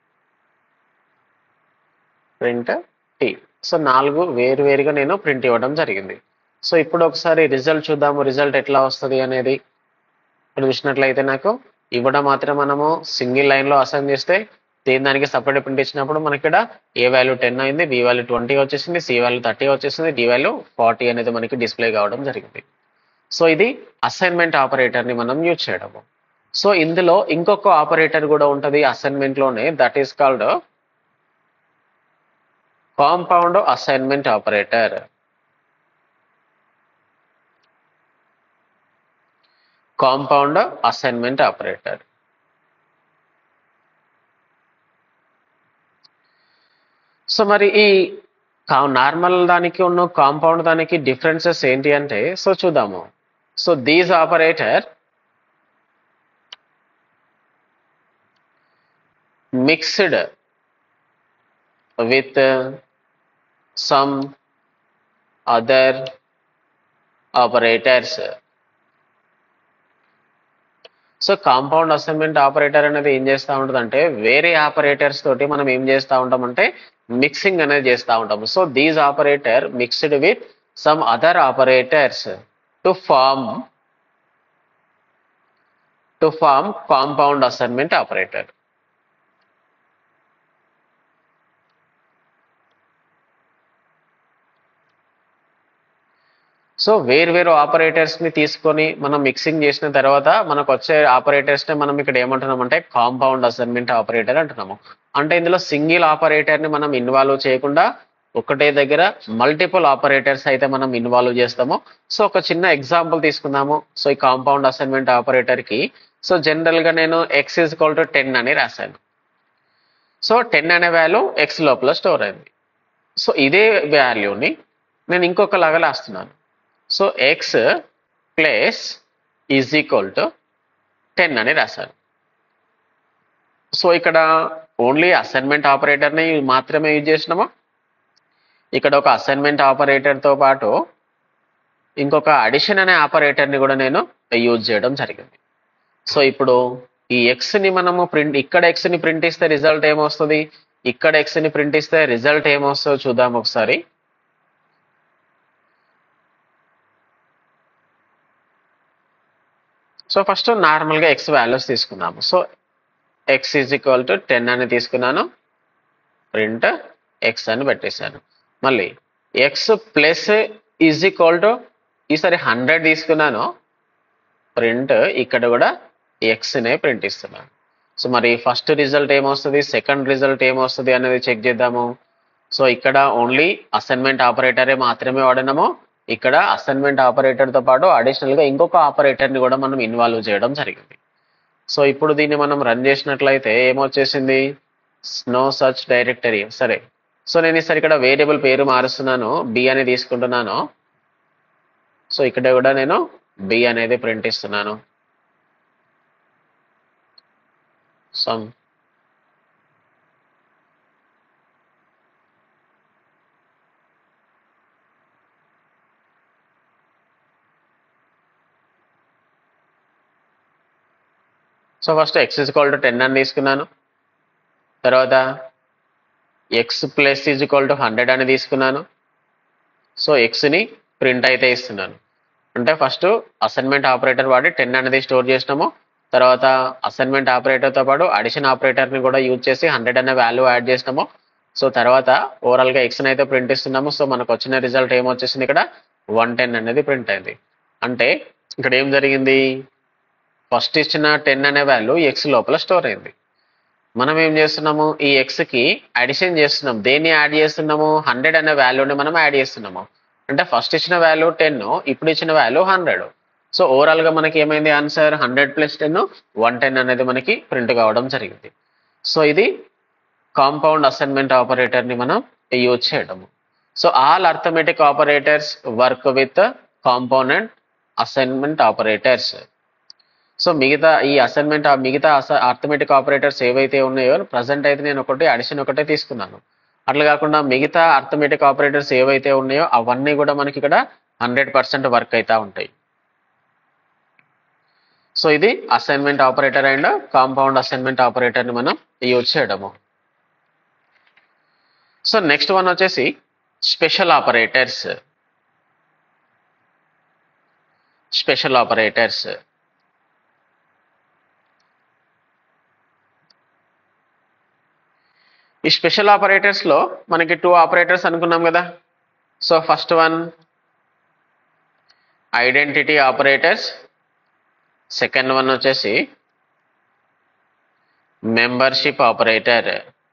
print d so నాలుగు వేరు వేరుగా నేను ప్రింట్ ఇవ్వడం జరిగింది సో ఇప్పుడు ఒకసారి రిజల్ట్ చూద్దాము రిజల్ట్ ఎట్లా వస్తుంది అనేది ఇప్పుడు చూసినట్లయితే నాకు ఇవ్వడం మాత్రం మనము సింగిల్ లైన్లో అసైన్ చేస్తే దేని దానికి సపరేట్ ప్రింట్ ఇచ్చినప్పుడు మనకి ఇక్కడ ఏ వాల్యూ టెన్ అయింది బి వాల్యూ ట్వంటీ వచ్చేసింది సి వాల్యూ థర్టీ వచ్చేసింది డి వాల్యూ ఫార్టీ అనేది మనకి డిస్ప్లే కావడం జరిగింది సో ఇది అసైన్మెంట్ ఆపరేటర్ని మనం యూజ్ చేయడము సో ఇందులో ఇంకొక ఆపరేటర్ కూడా ఉంటుంది అసైన్మెంట్లోనే that is called compound assignment operator compound assignment operator so మరి ఈ నార్మల్ దానికి ఉన్న కాంపౌండ్ దానికి డిఫరెన్సెస్ ఏంటి అంటే సో చూద్దాము so these operator mixed with some other operators so compound assignment operator అనేది ఏం చేస్తూ ఉంటుంది అంటే వేరే ఆపరేటర్స్ తోటి మనం ఏం చేస్తూ ఉంటామంటే మిక్సింగ్ అనేది చేస్తూ ఉంటాము so these operator mixed with some other operators to form to form compound assignment operator so వేరు ఆపరేటర్స్ ని తీసుకొని మనం మిక్సింగ్ చేసిన తర్వాత మనకు వచ్చే ఆపరేటర్స్ ని మనం ఇక్కడ ఏమంటున్నాం అంటే కాంపౌండ్ అసైన్మెంట్ ఆపరేటర్ అంటున్నాము అంటే ఇందులో సింగిల్ ఆపరేటర్ ని మనం ఇన్వాల్వ్ చేయకుండా ఒకటే దగ్గర మల్టిపుల్ ఆపరేటర్స్ అయితే మనం ఇన్వాల్వ్ చేస్తాము సో ఒక చిన్న ఎగ్జాంపుల్ తీసుకుందాము సో ఈ కాంపౌండ్ అసైన్మెంట్ ఆపరేటర్ కి సో జనరల్ గా నేను x is equal to ten అని రాశాను సో టెన్ అనే వాల్యూ ఎక్స్ లోపల స్టోర్ అయింది సో ఇదే వాల్యూని నేను ఇంకొకలాగా రాస్తున్నాను so x plus is equal to ten అని రాశాను సో ఇక్కడ ఓన్లీ అసైన్మెంట్ ఆపరేటర్ని మాత్రమే యూజ్ చేసినామా ఇక్కడ ఒక అసైన్మెంట్ ఆపరేటర్తో పాటు ఇంకొక అడిషన్ అనే ఆపరేటర్ని కూడా నేను యూజ్ చేయడం జరిగింది సో ఇప్పుడు ఈ ఎక్స్ని మనము ప్రింట్ ఇక్కడ ఎక్స్ని ప్రింట్ ఇస్తే రిజల్ట్ ఏమొస్తుంది ఇక్కడ ఎక్స్ని ప్రింట్ ఇస్తే రిజల్ట్ ఏమొస్తుందో చూద్దాం ఒకసారి సో ఫస్ట్ నార్మల్గా ఎక్స్ వాల్యూస్ తీసుకున్నాము so x is equal to ten అని తీసుకున్నాను ప్రింట్ ఎక్స్ అని పెట్టేశాను మళ్ళీ x plus is equal to ఈసారి హండ్రెడ్ తీసుకున్నాను ప్రింట్ ఇక్కడ కూడా ఎక్స్నే ప్రింట్ ఇస్తున్నాను సో మరి ఫస్ట్ రిజల్ట్ ఏమొస్తుంది సెకండ్ రిజల్ట్ ఏమొస్తుంది అనేది చెక్ చేద్దాము సో ఇక్కడ ఓన్లీ అసైన్మెంట్ ఆపరేటరే మాత్రమే వాడినాము ఇక్కడ అసైన్మెంట్ ఆపరేటర్తో పాటు అడిషనల్గా ఇంకొక ఆపరేటర్ని కూడా మనం ఇన్వాల్వ్ చేయడం జరిగింది సో ఇప్పుడు దీన్ని మనం రన్ చేసినట్లయితే ఏమొచ్చేసింది నో సచ్ డైరెక్టరీ సరే సో నేను ఈసారి ఇక్కడ వేరియబుల్ పేరు మారుస్తున్నాను బి అని తీసుకుంటున్నాను సో ఇక్కడ కూడా నేను బి అనేది ప్రింట్ ఇస్తున్నాను sum so first x is equal to ten అని తీసుకున్నాను తర్వాత x plus is equal to hundred అని తీసుకున్నాను సో ఎక్స్ని ప్రింట్ అయితే ఇస్తున్నాను అంటే ఫస్ట్ అసైన్మెంట్ ఆపరేటర్ వాడి టెన్ అనేది స్టోర్ చేసినాము తర్వాత అసైన్మెంట్ ఆపరేటర్తో పాటు అడిషన్ ఆపరేటర్ని కూడా యూజ్ చేసి హండ్రెడ్ అనే వాల్యూ యాడ్ చేసినాము సో తర్వాత ఓవరాల్గా ఎక్స్ని అయితే ప్రింట్ ఇస్తున్నాము సో మనకు వచ్చిన రిజల్ట్ ఏమొచ్చేసింది ఇక్కడ వన్ టెన్ అనేది ప్రింట్ అయింది అంటే ఇక్కడ ఏం జరిగింది ఫస్ట్ ఇచ్చిన టెన్ అనే వాల్యూ ఎక్స్ లోపల స్టోర్ అయింది మనం ఏం చేస్తున్నాము ఈ ఎక్స్కి అడిషన్ చేస్తున్నాం దేన్ని యాడ్ చేస్తున్నాము హండ్రెడ్ అనే వాల్యూని మనం యాడ్ చేస్తున్నాము అంటే ఫస్ట్ ఇచ్చిన వాల్యూ టెన్ ఇప్పుడు ఇచ్చిన వాల్యూ హండ్రెడ్ సో ఓవరాల్గా మనకి ఏమైంది answer hundred plus ten one ten అనేది మనకి ప్రింట్ కావడం జరిగింది సో ఇది కాంపౌండ్ అసైన్మెంట్ ఆపరేటర్ని మనం యూజ్ చేయడము so all arithmetic operators work with compound assignment operators so మిగతా ఈ అసైన్మెంట్ మిగతా అర్థమెటిక్ ఆపరేటర్స్ ఏవైతే ఉన్నాయో ప్రజెంట్ అయితే నేను ఒకటి అడిషన్ ఒకటే తీసుకున్నాను అట్లా కాకుండా మిగతా అర్థమెటిక్ ఆపరేటర్స్ ఏవైతే ఉన్నాయో అవన్నీ కూడా మనకి ఇక్కడ హండ్రెడ్ పర్సెంట్ వర్క్ అవుతూ ఉంటాయి సో ఇది assignment operator and compound assignment ఆపరేటర్ని మనం యూజ్ చేయడము సో నెక్స్ట్ వన్ వచ్చేసి స్పెషల్ ఆపరేటర్స్ స్పెషల్ ఆపరేటర్స్ ఈ స్పెషల్ ఆపరేటర్స్లో మనకి టూ ఆపరేటర్స్ అనుకున్నాం కదా so first one identity operators second one వచ్చేసి membership operator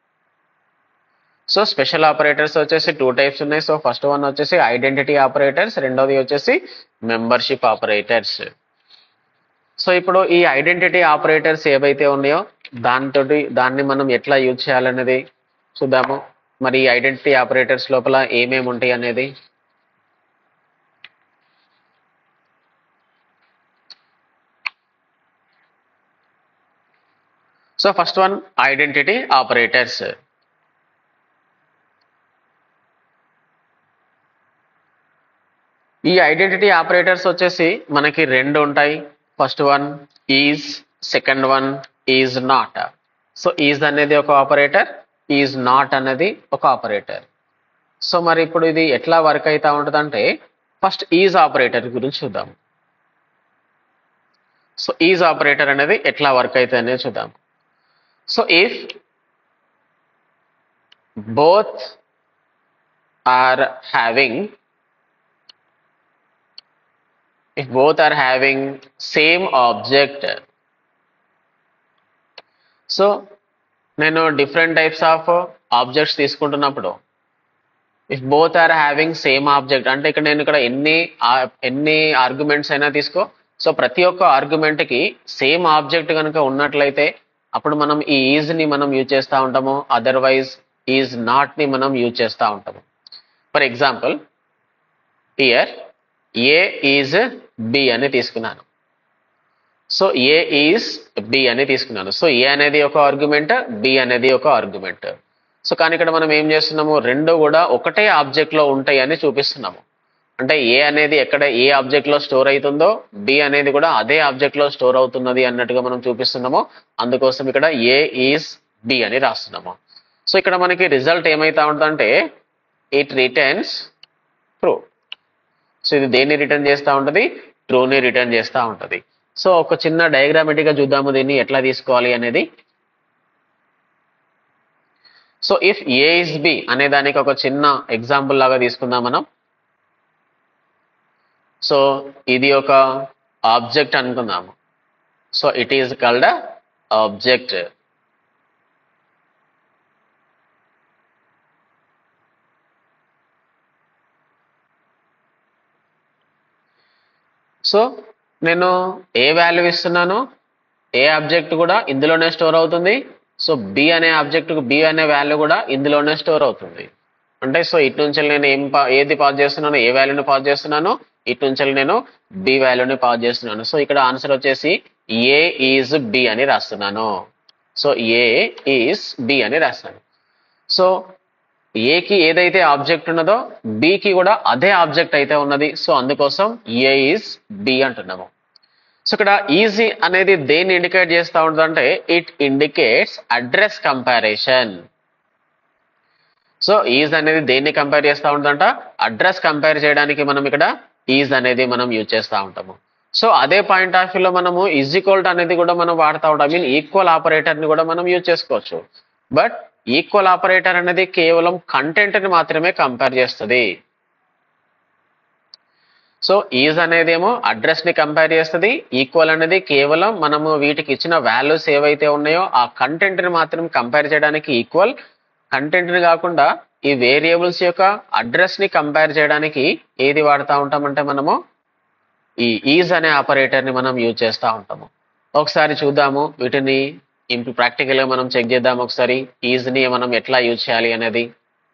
so special operators వచ్చేసి టూ టైప్స్ ఉన్నాయి సో ఫస్ట్ వన్ వచ్చేసి ఐడెంటిటీ ఆపరేటర్స్ రెండోది వచ్చేసి మెంబర్షిప్ ఆపరేటర్స్ సో ఇప్పుడు ఈ ఐడెంటిటీ ఆపరేటర్స్ ఏవైతే ఉన్నాయో దాంతో దాన్ని మనం ఎట్లా యూజ్ చేయాలనేది చూద్దాము మరి ఈ ఐడెంటిటీ ఆపరేటర్స్ లోపల ఏమేమి ఉంటాయి అనేది so first one identity operators ఈ ఐడెంటిటీ ఆపరేటర్స్ వచ్చేసి మనకి రెండు ఉంటాయి first one is second one is not so is అనేది ఒక ఆపరేటర్ ఈజ్ నాట్ అనేది ఒక ఆపరేటర్ సో మరి ఇప్పుడు ఇది ఎట్లా వర్క్ అవుతా ఉంటుందంటే ఫస్ట్ ఈజ్ ఆపరేటర్ గురించి చూద్దాం సో ఈజ్ ఆపరేటర్ అనేది ఎట్లా వర్క్ అవుతుంది అనేది చూద్దాం so if both are having if both are having same object so నేను డిఫరెంట్ టైప్స్ ఆఫ్ ఆబ్జెక్ట్స్ తీసుకుంటున్నప్పుడు if both are having same object అంటే ఇక్కడ నేను ఇక్కడ ఎన్ని ఆ- ఎన్ని ఆర్గ్యుమెంట్స్ అయినా తీసుకో సో ప్రతి ఒక్క ఆర్గ్యుమెంట్ కి సేమ్ ఆబ్జెక్ట్ కనుక ఉన్నట్లయితే అప్పుడు మనం ఈ ఈజ్ ని మనం యూజ్ చేస్తూ ఉంటాము అదర్వైజ్ ఈజ్ నాట్ ని మనం యూజ్ చేస్తూ ఉంటాము for example here a is b అని తీసుకున్నాను సో ఏ ఈజ్ బి అని తీసుకున్నాను సో ఏ అనేది ఒక ఆర్గ్యుమెంట్ బి అనేది ఒక ఆర్గ్యుమెంట్ సో కానీ ఇక్కడ మనం ఏం చేస్తున్నాము రెండు కూడా ఒకటే ఆబ్జెక్ట్ లో ఉంటాయి అని చూపిస్తున్నాము అంటే ఏ అనేది ఎక్కడ ఏ ఆబ్జెక్ట్ లో స్టోర్ అవుతుందో బి అనేది కూడా అదే ఆబ్జెక్ట్ లో స్టోర్ అవుతున్నది అన్నట్టుగా మనం చూపిస్తున్నాము అందుకోసం ఇక్కడ ఏ ఈజ్ బి అని రాస్తున్నాము సో ఇక్కడ మనకి రిజల్ట్ ఏమైతా ఉంటుందంటే ఇట్ రిటర్న్స్ ట్రూ సో ఇది దేన్ని రిటర్న్ చేస్తూ ఉంటుంది ట్రూని రిటర్న్ చేస్తూ ఉంటుంది సో ఒక చిన్న diagrammatic గా చూద్దాము దీన్ని ఎట్లా తీసుకోవాలి అనేది so if a is b అనే దానికి ఒక చిన్న ఎగ్జాంపుల్ లాగా తీసుకుందాం మనం సో ఇది ఒక ఆబ్జెక్ట్ అనుకుందాము so it is called object so నేను ఏ వాల్యూ ఇస్తున్నాను ఏ ఆబ్జెక్ట్ కూడా ఇందులోనే స్టోర్ అవుతుంది సో బి అనే ఆబ్జెక్ట్ బి అనే వాల్యూ కూడా ఇందులోనే స్టోర్ అవుతుంది అంటే సో ఇటు నుంచి నేను ఏం పా ఏది పాస్ చేస్తున్నాను ఏ వాల్యూని పాస్ చేస్తున్నాను ఇటు నుంచి నేను బి వాల్యూని పాస్ చేస్తున్నాను సో ఇక్కడ ఆన్సర్ వచ్చేసి ఏ ఈజ్ బి అని రాస్తున్నాను సో ఏ ఈజ్ బి అని రాస్తాను సో ఏకి ఏదైతే ఆబ్జెక్ట్ ఉన్నదో బికి కూడా అదే ఆబ్జెక్ట్ అయితే ఉన్నది సో అందుకోసం ఏ ఈజ్ బి అంటున్నాము సో ఇక్కడ ఈజీ అనేది దేన్ని ఇండికేట్ చేస్తూ ఉంటుందంటే it indicates address comparison so is అనేది దేన్ని కంపేర్ చేస్తూ ఉంటుందంట అడ్రస్ కంపేర్ చేయడానికి మనం ఇక్కడ ఈజ్ అనేది మనం యూజ్ చేస్తూ ఉంటాము సో అదే పాయింట్ ఆఫ్ వ్యూలో మనము ఈజ్ ఈక్వల్ అనేది కూడా మనం వాడుతూ ఉంటాం ఐ మీన్ ఈక్వల్ ఆపరేటర్ ని కూడా మనం యూజ్ చేసుకోవచ్చు బట్ ఈక్వల్ ఆపరేటర్ అనేది కేవలం కంటెంట్ ని మాత్రమే కంపేర్ చేస్తుంది సో ఈజ్ అనేది ఏమో అడ్రస్ ని కంపేర్ చేస్తుంది ఈక్వల్ అనేది కేవలం మనము వీటికి ఇచ్చిన వాల్యూస్ ఏవైతే ఉన్నాయో ఆ కంటెంట్ ని మాత్రం కంపేర్ చేయడానికి ఈక్వల్ కంటెంట్ ని కాకుండా ఈ వేరియబుల్స్ యొక్క అడ్రస్ ని కంపేర్ చేయడానికి ఏది వాడుతూ ఉంటామంటే మనము ఈ ఈజ్ అనే ఆపరేటర్ ని మనం యూజ్ చేస్తూ ఉంటాము ఒకసారి చూద్దాము వీటిని ఇంప్లి ప్రాక్టికల్ గా మనం చెక్ చేద్దాం ఒకసారి ఈజ్ ని మనం ఎట్లా యూజ్ చేయాలి అనేది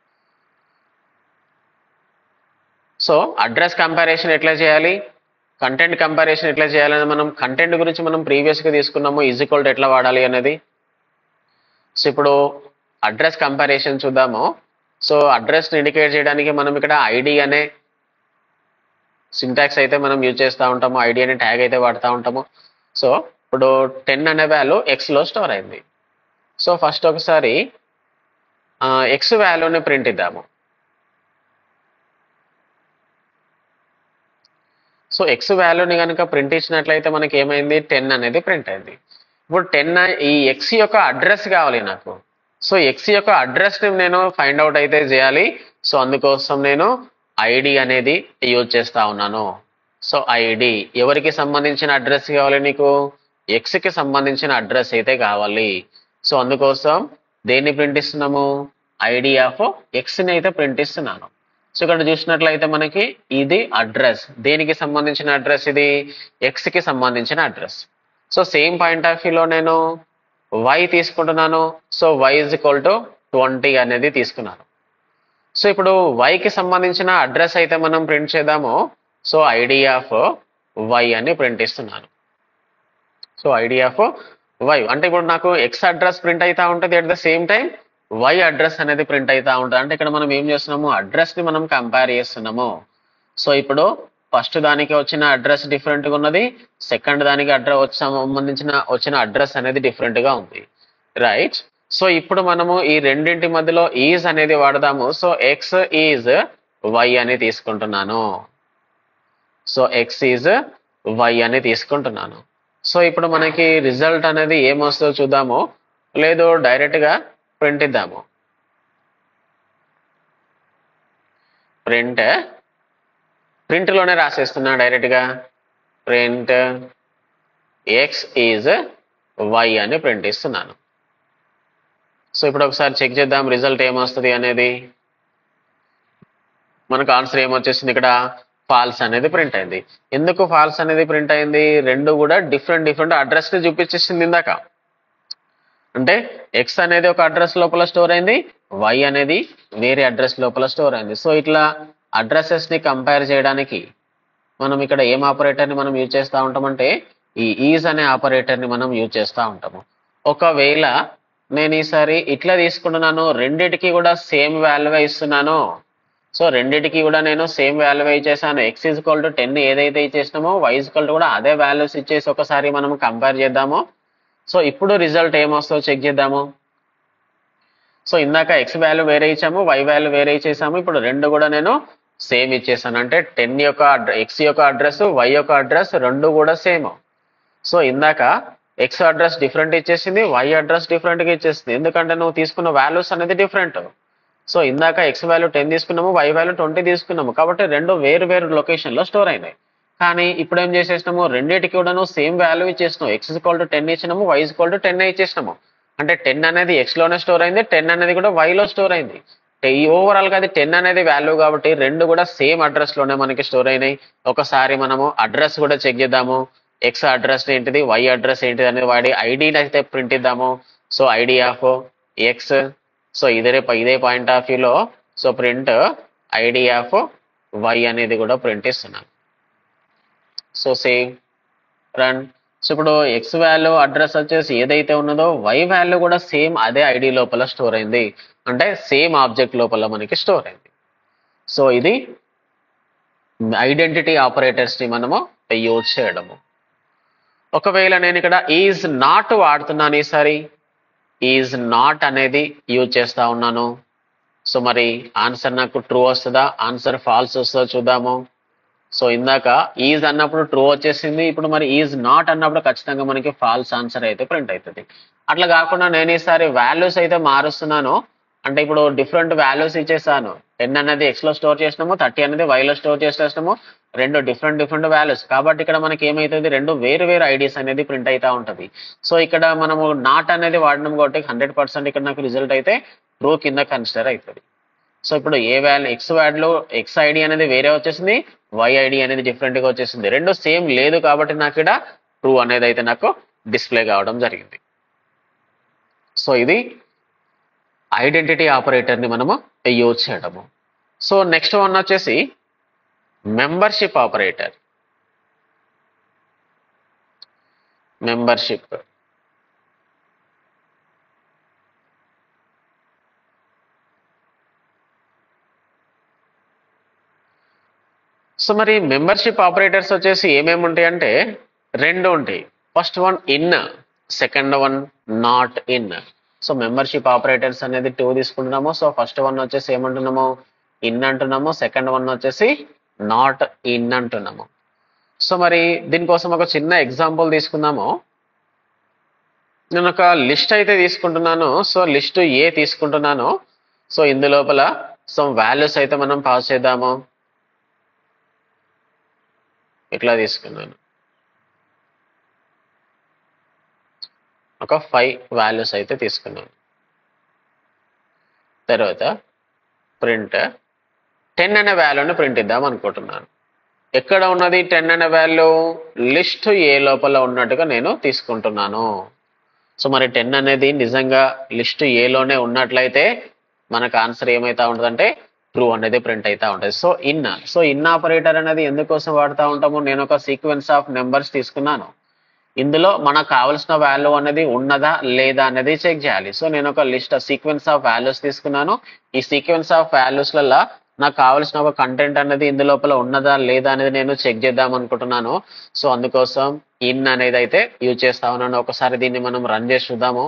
సో అడ్రస్ కంపారిజన్ ఎట్లా చేయాలి కంటెంట్ కంపారిజన్ ఎట్లా చేయాలని మనం కంటెంట్ గురించి మనం ప్రీవియస్ గా తీసుకున్నాము ఈజ్ ఈక్వల్ టు ఎట్లా వాడాలి అనేది సో ఇప్పుడు అడ్రస్ కంపారిజన్ చూద్దాము సో అడ్రస్ ని ఇండికేట్ చేయడానికి మనం ఇక్కడ ఐడి అనే సింటాక్స్ అయితే మనం యూజ్ చేస్తూ ఉంటాము ఐడి అనే ట్యాగ్ అయితే వాడుతూ ఉంటాము సో ఇప్పుడు టెన్ అనే వాల్యూ ఎక్స్లో స్టోర్ అయింది సో ఫస్ట్ ఒకసారి ఎక్స్ వాల్యూని ప్రింట్ ఇద్దాము సో ఎక్స్ వాల్యూని కనుక ప్రింట్ ఇచ్చినట్లయితే మనకి ఏమైంది టెన్ అనేది ప్రింట్ అయింది ఇప్పుడు టెన్ ఈ ఎక్స్ యొక్క అడ్రస్ కావాలి నాకు సో ఎక్స్ యొక్క అడ్రస్ ని నేను ఫైండ్ అవుట్ అయితే చేయాలి సో అందుకోసం నేను ఐడి అనేది యూజ్ చేస్తా ఉన్నాను సో ఐడి ఎవరికి సంబంధించిన అడ్రస్ కావాలి నీకు ఎక్స్ కి సంబంధించిన అడ్రస్ అయితే కావాలి సో అందుకోసం దేన్ని ప్రింట్ ఇస్తున్నాము ఐడి ఆఫ్ ఎక్స్ ని అయితే ప్రింట్ ఇస్తున్నాను సో ఇక్కడ చూసినట్లయితే మనకి ఇది అడ్రస్ దేనికి సంబంధించిన అడ్రస్ ఇది ఎక్స్ కి సంబంధించిన address so same point of వ్యూలో నేను వై తీసుకుంటున్నాను so y is equal to twenty అనేది తీసుకున్నాను సో ఇప్పుడు y కి సంబంధించిన అడ్రస్ అయితే మనం ప్రింట్ చేద్దాము సో ఐడి ఆఫ్ వై అని ప్రింట్ ఇస్తున్నాను సో ఐడి ఆఫ్ వై అంటే ఇప్పుడు నాకు ఎక్స్ అడ్రస్ ప్రింట్ అవుతా ఉంటుంది at the same time y address అనేది ప్రింట్ అవుతా ఉంటుంది అంటే ఇక్కడ మనం ఏం చేస్తున్నాము అడ్రస్ ని మనం కంపేర్ చేస్తున్నాము సో ఇప్పుడు ఫస్ట్ దానికి వచ్చిన అడ్రస్ డిఫరెంట్ గా ఉన్నది సెకండ్ దానికి అడ్రస్ సంబంధించిన వచ్చిన అడ్రస్ అనేది డిఫరెంట్ గా ఉంది రైట్ సో ఇప్పుడు మనము ఈ రెండింటి మధ్యలో ఈజ్ అనేది వాడదాము సో ఎక్స్ ఈజ్ వై అని తీసుకుంటున్నాను సో ఎక్స్ ఈజ్ వై అని తీసుకుంటున్నాను సో ఇప్పుడు మనకి రిజల్ట్ అనేది ఏమొస్తుందో చూద్దాము లేదు డైరెక్ట్ గా ప్రింట్ ఇద్దాము ప్రింట్ ప్రింట్ లోనే రాసేస్తున్నా డైరెక్ట్ గా ప్రింట్ ఎక్స్ ఈజ్ వై అని ప్రింట్ ఇస్తున్నాను సో ఇప్పుడు ఒకసారి చెక్ చేద్దాం రిజల్ట్ ఏమొస్తుంది అనేది మనకు ఆన్సర్ ఏమొచ్చేసింది ఇక్కడ ఫాల్స్ అనేది ప్రింట్ అయింది ఎందుకు ఫాల్స్ అనేది ప్రింట్ అయింది రెండు కూడా డిఫరెంట్ డిఫరెంట్ అడ్రస్ ని చూపించేసింది ఇందాక అంటే ఎక్స్ అనేది ఒక అడ్రస్ లోపల స్టోర్ అయింది వై అనేది వేరే అడ్రస్ లోపల స్టోర్ అయింది సో ఇట్లా అడ్రసెస్ ని కంపేర్ చేయడానికి మనం ఇక్కడ ఏం ఆపరేటర్ ని మనం యూజ్ చేస్తూ ఉంటామంటే ఈ ఈజ్ అనే ఆపరేటర్ ని మనం యూజ్ చేస్తూ ఉంటాము ఒకవేళ నేను ఈసారి ఇట్లా తీసుకుంటున్నాను రెండిటికి కూడా సేమ్ వాల్యూ ఇస్తున్నాను సో రెండిటికి కూడా నేను సేమ్ వాల్యూ ఇచ్చేసాను ఎక్స్ ఈజ్వల్ టు టెన్ ఏదైతే ఇచ్చేసినామో వై ఈజ్వల్ టు కూడా అదే వాల్యూస్ ఇచ్చేసి ఒకసారి మనం కంపేర్ చేద్దాము సో ఇప్పుడు రిజల్ట్ ఏమొస్తుందో చెక్ చేద్దాము సో ఇందాక ఎక్స్ వాల్యూ వేరే ఇచ్చాము వై వాల్యూ వేరే ఇచ్చేసాము ఇప్పుడు రెండు కూడా నేను సేమ్ ఇచ్చేసాను అంటే టెన్ యొక్క ఎక్స్ యొక్క అడ్రస్ వై యొక్క అడ్రస్ రెండు కూడా సేమ్ సో ఇందాక ఎక్స్ అడ్రస్ డిఫరెంట్ ఇచ్చేసింది వై అడ్రస్ డిఫరెంట్ గా ఇచ్చేసింది ఎందుకంటే నువ్వు తీసుకున్న వాల్యూస్ అనేది డిఫరెంట్ సో ఇందాక ఎక్స్ వాల్యూ టెన్ తీసుకున్నాము వై వాల్యూ ట్వంటీ తీసుకున్నాము కాబట్టి రెండు వేరు వేరు లొకేషన్ లో స్టోర్ అయినాయి కానీ ఇప్పుడు ఏం చేసేసినాము రెండింటికి కూడాను సేమ్ వాల్యూ ఇచ్చేసినాము ఎక్స్ ఈక్వల్ టు టెన్ ఇచ్చినాము వై ఈక్వల్ టు టెన్ ఇచ్చేసినాము అంటే టెన్ అనేది ఎక్స్ లోనే స్టోర్ అయింది టెన్ అనేది కూడా y లో స్టోర్ అయింది అంటే ఈ ఓవరాల్ గా అది టెన్ అనేది వాల్యూ కాబట్టి రెండు కూడా సేమ్ అడ్రస్ లోనే మనకి స్టోర్ అయినాయి ఒకసారి మనము అడ్రస్ కూడా చెక్ చేద్దాము ఎక్స్ అడ్రస్ ఏంటిది వై అడ్రస్ ఏంటిది అనేది వాడి ఐడిని అయితే ప్రింట్ ఇద్దాము so ID of x so ఇదే ఇదే పాయింట్ ఆఫ్ వ్యూలో so print ID of y అనేది కూడా ప్రింట్ ఇస్తున్నాను సో సేవ్ రన్ సో ఇప్పుడు ఎక్స్ వాల్యూ అడ్రస్ వచ్చేసి ఏదైతే ఉన్నదో వై వాల్యూ కూడా సేమ్ అదే ఐడి లోపల స్టోర్ అయింది అంటే సేమ్ ఆబ్జెక్ట్ లోపల మనకి స్టోర్ అయింది సో ఇది ఐడెంటిటీ ఆపరేటర్స్ ని మనము యూజ్ చేయడము ఒకవేళ నేను ఇక్కడ ఈజ్ నాట్ వాడుతున్నాను ఈసారి ఈజ్ నాట్ అనేది యూజ్ చేస్తా ఉన్నాను సో మరి ఆన్సర్ నాకు ట్రూ వస్తుందా ఆన్సర్ ఫాల్స్ వస్తుందో చూద్దాము సో ఇందాక ఈజ్ అన్నప్పుడు ట్రూ వచ్చేసింది ఇప్పుడు మరి ఈజ్ నాట్ అన్నప్పుడు ఖచ్చితంగా మనకి ఫాల్స్ ఆన్సర్ అయితే ప్రింట్ అవుతుంది అట్లా కాకుండా నేను ఈసారి వాల్యూస్ అయితే మారుస్తున్నాను అంటే ఇప్పుడు డిఫరెంట్ వాల్యూస్ ఇచ్చేసాను టెన్ అనేది ఎక్స్ లో స్టోర్ చేసినాము థర్టీ అనేది y లో స్టోర్ చేసేసినాము రెండు డిఫరెంట్ డిఫరెంట్ వాల్యూస్ కాబట్టి ఇక్కడ మనకి ఏమైతుంది రెండు వేరు వేరు ఐడీస్ అనేది ప్రింట్ అవుతా ఉంటది సో ఇక్కడ మనము నాట్ అనేది వాడినాం కాబట్టి హండ్రెడ్ పర్సెంట్ ఇక్కడ నాకు రిజల్ట్ అయితే ట్రూ కింద కన్సిడర్ అవుతుంది సో ఇప్పుడు ఏ value x value x ID అనేది వేరే వచ్చేసింది వై ఐడి అనేది డిఫరెంట్ గా వచ్చేసింది రెండు సేమ్ లేదు కాబట్టి నాకు ఇక్కడ ట్రూ అనేది అయితే నాకు డిస్ప్లే కావడం జరిగింది సో ఇది ఐడెంటిటీ ఆపరేటర్ ని మనము యూజ్ చేయడము సో నెక్స్ట్ వన్ వచ్చేసి మెంబర్షిప్ ఆపరేటర్ మెంబర్షిప్ సో మరి మెంబర్షిప్ ఆపరేటర్స్ వచ్చేసి ఏమేమి ఉంటాయి అంటే రెండు ఉంటాయి first one in second one not in so membership operators అనేది టూ తీసుకుంటున్నాము సో ఫస్ట్ వన్ వచ్చేసి ఏమంటున్నాము ఇన్ అంటున్నాము సెకండ్ వన్ వచ్చేసి నాట్ ఇన్ అంటున్నాము సో మరి దీనికోసం ఒక చిన్న ఎగ్జాంపుల్ తీసుకుందాము నేను ఒక లిస్ట్ అయితే తీసుకుంటున్నాను సో లిస్ట్ ఏ తీసుకుంటున్నాను సో ఇందు లోపల సమ్ వాల్యూస్ అయితే మనం పాస్ చేద్దాము ఇట్లా తీసుకున్నాను ఒక ఫైవ్ వాల్యూస్ అయితే తీసుకున్నాను తర్వాత ప్రింట్ టెన్ అనే వాల్యూని ప్రింట్ ఇద్దాం అనుకుంటున్నాను ఎక్కడ ఉన్నది టెన్ అనే వాల్యూ లిస్ట్ ఏ లోపల ఉన్నట్టుగా నేను తీసుకుంటున్నాను సో మరి టెన్ అనేది నిజంగా లిస్ట్ ఏలోనే ఉన్నట్లయితే మనకు ఆన్సర్ ఏమైతా ఉంటుందంటే ట్రూ అనేది ప్రింట్ అవుతా ఉంటుంది so in so in operator అనేది ఎందుకోసం వాడుతూ ఉంటాము నేను ఒక సీక్వెన్స్ ఆఫ్ నెంబర్స్ తీసుకున్నాను ఇందులో మనకు కావాల్సిన వాల్యూ అనేది ఉన్నదా లేదా అనేది చెక్ చేయాలి సో నేను ఒక లిస్ట్ సీక్వెన్స్ ఆఫ్ వాల్యూస్ తీసుకున్నాను ఈ సీక్వెన్స్ ఆఫ్ వాల్యూస్లలో నాకు కావాల్సిన ఒక కంటెంట్ అనేది ఇందు లోపల ఉన్నదా లేదా అనేది నేను చెక్ చేద్దాం అనుకుంటున్నాను సో అందుకోసం ఇన్ అనేది అయితే యూజ్ చేస్తా ఉన్నాను ఒకసారి దీన్ని మనం రన్ చేసి చూద్దాము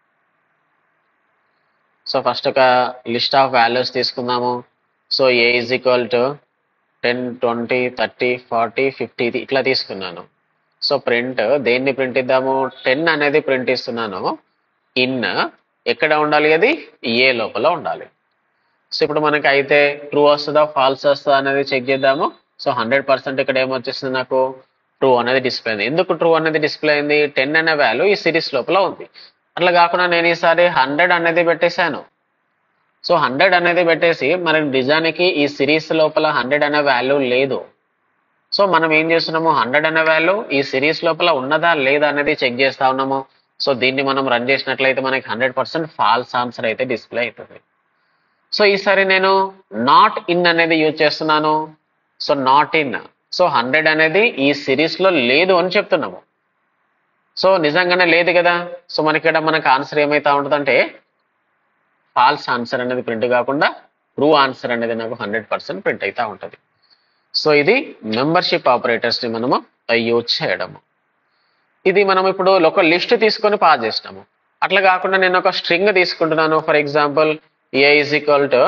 సో ఫస్ట్ ఒక లిస్ట్ ఆఫ్ వాల్యూస్ తీసుకుందాము so A is equal to ten twenty thirty forty fifty ఇట్లా తీసుకున్నాను సో ప్రింట్ దేన్ని ప్రింట్ ఇద్దాము టెన్ అనేది ప్రింట్ ఇస్తున్నాను ఇన్ ఎక్కడ ఉండాలి అది ఏ లోపల ఉండాలి సో ఇప్పుడు మనకి అయితే ట్రూ వస్తుందా ఫాల్స్ వస్తుందా అనేది చెక్ చేద్దాము సో హండ్రెడ్ పర్సెంట్ ఇక్కడ ఏమొచ్చేసింది నాకు ట్రూ అనేది డిస్ప్లే అయింది ఎందుకు ట్రూ అనేది డిస్ప్లే అయింది టెన్ అనే వాల్యూ ఈ సిరీస్ లోపల ఉంది అట్లా కాకుండా నేను ఈసారి హండ్రెడ్ అనేది పెట్టేశాను సో హండ్రెడ్ అనేది పెట్టేసి మరి నిజానికి ఈ సిరీస్ లోపల హండ్రెడ్ అనే వాల్యూ లేదు సో మనం ఏం చేస్తున్నాము హండ్రెడ్ అనే వాల్యూ ఈ సిరీస్ లోపల ఉన్నదా లేదా అనేది చెక్ చేస్తా ఉన్నాము సో దీన్ని మనం రన్ చేసినట్లయితే మనకి హండ్రెడ్ పర్సెంట్ ఫాల్స్ ఆన్సర్ అయితే డిస్ప్లే అవుతుంది సో ఈసారి నేను నాట్ ఇన్ అనేది యూజ్ చేస్తున్నాను so not in so hundred అనేది ఈ సిరీస్ లో లేదు అని చెప్తున్నాము సో నిజంగానే లేదు కదా సో మనకి ఇక్కడ మనకు ఆన్సర్ ఏమైతా ఉంటుందంటే ఫాల్స్ ఆన్సర్ అనేది ప్రింట్ కాకుండా ట్రూ ఆన్సర్ అనేది నాకు హండ్రెడ్ పర్సెంట్ ప్రింట్ అవుతా ఉంటుంది సో ఇది మెంబర్షిప్ ఆపరేటర్స్ ని మనము యూజ్ చేయడము ఇది మనం ఇప్పుడు ఒక లిస్ట్ తీసుకొని పాస్ చేసినాము అట్లా కాకుండా నేను ఒక స్ట్రింగ్ తీసుకుంటున్నాను for example A is equal to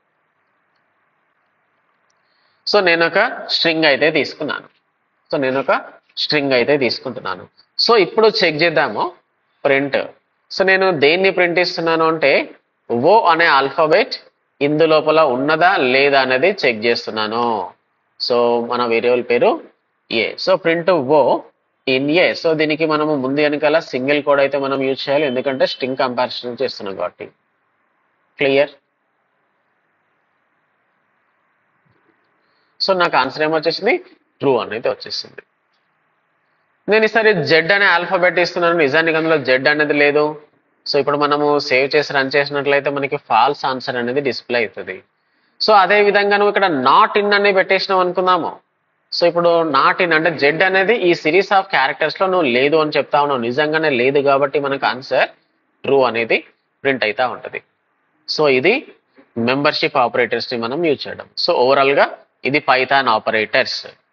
so నేను ఒక స్ట్రింగ్ అయితే తీసుకున్నాను సో నేను ఒక స్ట్రింగ్ అయితే తీసుకుంటున్నాను సో ఇప్పుడు చెక్ చేద్దాము ప్రింట్ సో నేను దేన్ని ప్రింట్ ఇస్తున్నాను అంటే ఓ అనే ఆల్ఫాబెట్ ఇందు లోపల ఉన్నదా లేదా అనేది చెక్ చేస్తున్నాను సో మన వేరియబుల్ పేరు A so print O in A so దీనికి మనము ముందు వెనకాల సింగిల్ కోడ్ అయితే మనం యూజ్ చేయాలి ఎందుకంటే స్ట్రింగ్ కంపారిజన్ చేస్తున్నాం కాబట్టి క్లియర్ సో నాకు ఆన్సర్ ఏమొచ్చేసింది ట్రూ అనేది వచ్చేసింది నేను ఈసారి జెడ్ అనే ఆల్ఫాబెట్ ఇస్తున్నాను నిజానికి అందులో జెడ్ అనేది లేదు సో ఇప్పుడు మనము సేవ్ చేసి రన్ చేసినట్లయితే మనకి ఫాల్స్ ఆన్సర్ అనేది డిస్ప్లే అవుతుంది సో అదే విధంగా నువ్వు ఇక్కడ నాట్ ఇన్ అని పెట్టేసినావు అనుకుందాము సో ఇప్పుడు నాట్ ఇన్ అంటే జెడ్ అనేది ఈ సిరీస్ ఆఫ్ క్యారెక్టర్స్ లో నువ్వు లేదు అని చెప్తా ఉన్నావు నిజంగానే లేదు కాబట్టి మనకు ఆన్సర్ ట్రూ అనేది ప్రింట్ అవుతా ఉంటది సో ఇది మెంబర్షిప్ ఆపరేటర్స్ ని మనం యూజ్ చేయడం సో ఓవరాల్ గా ఇది పైథాన్ ఆపరేటర్స్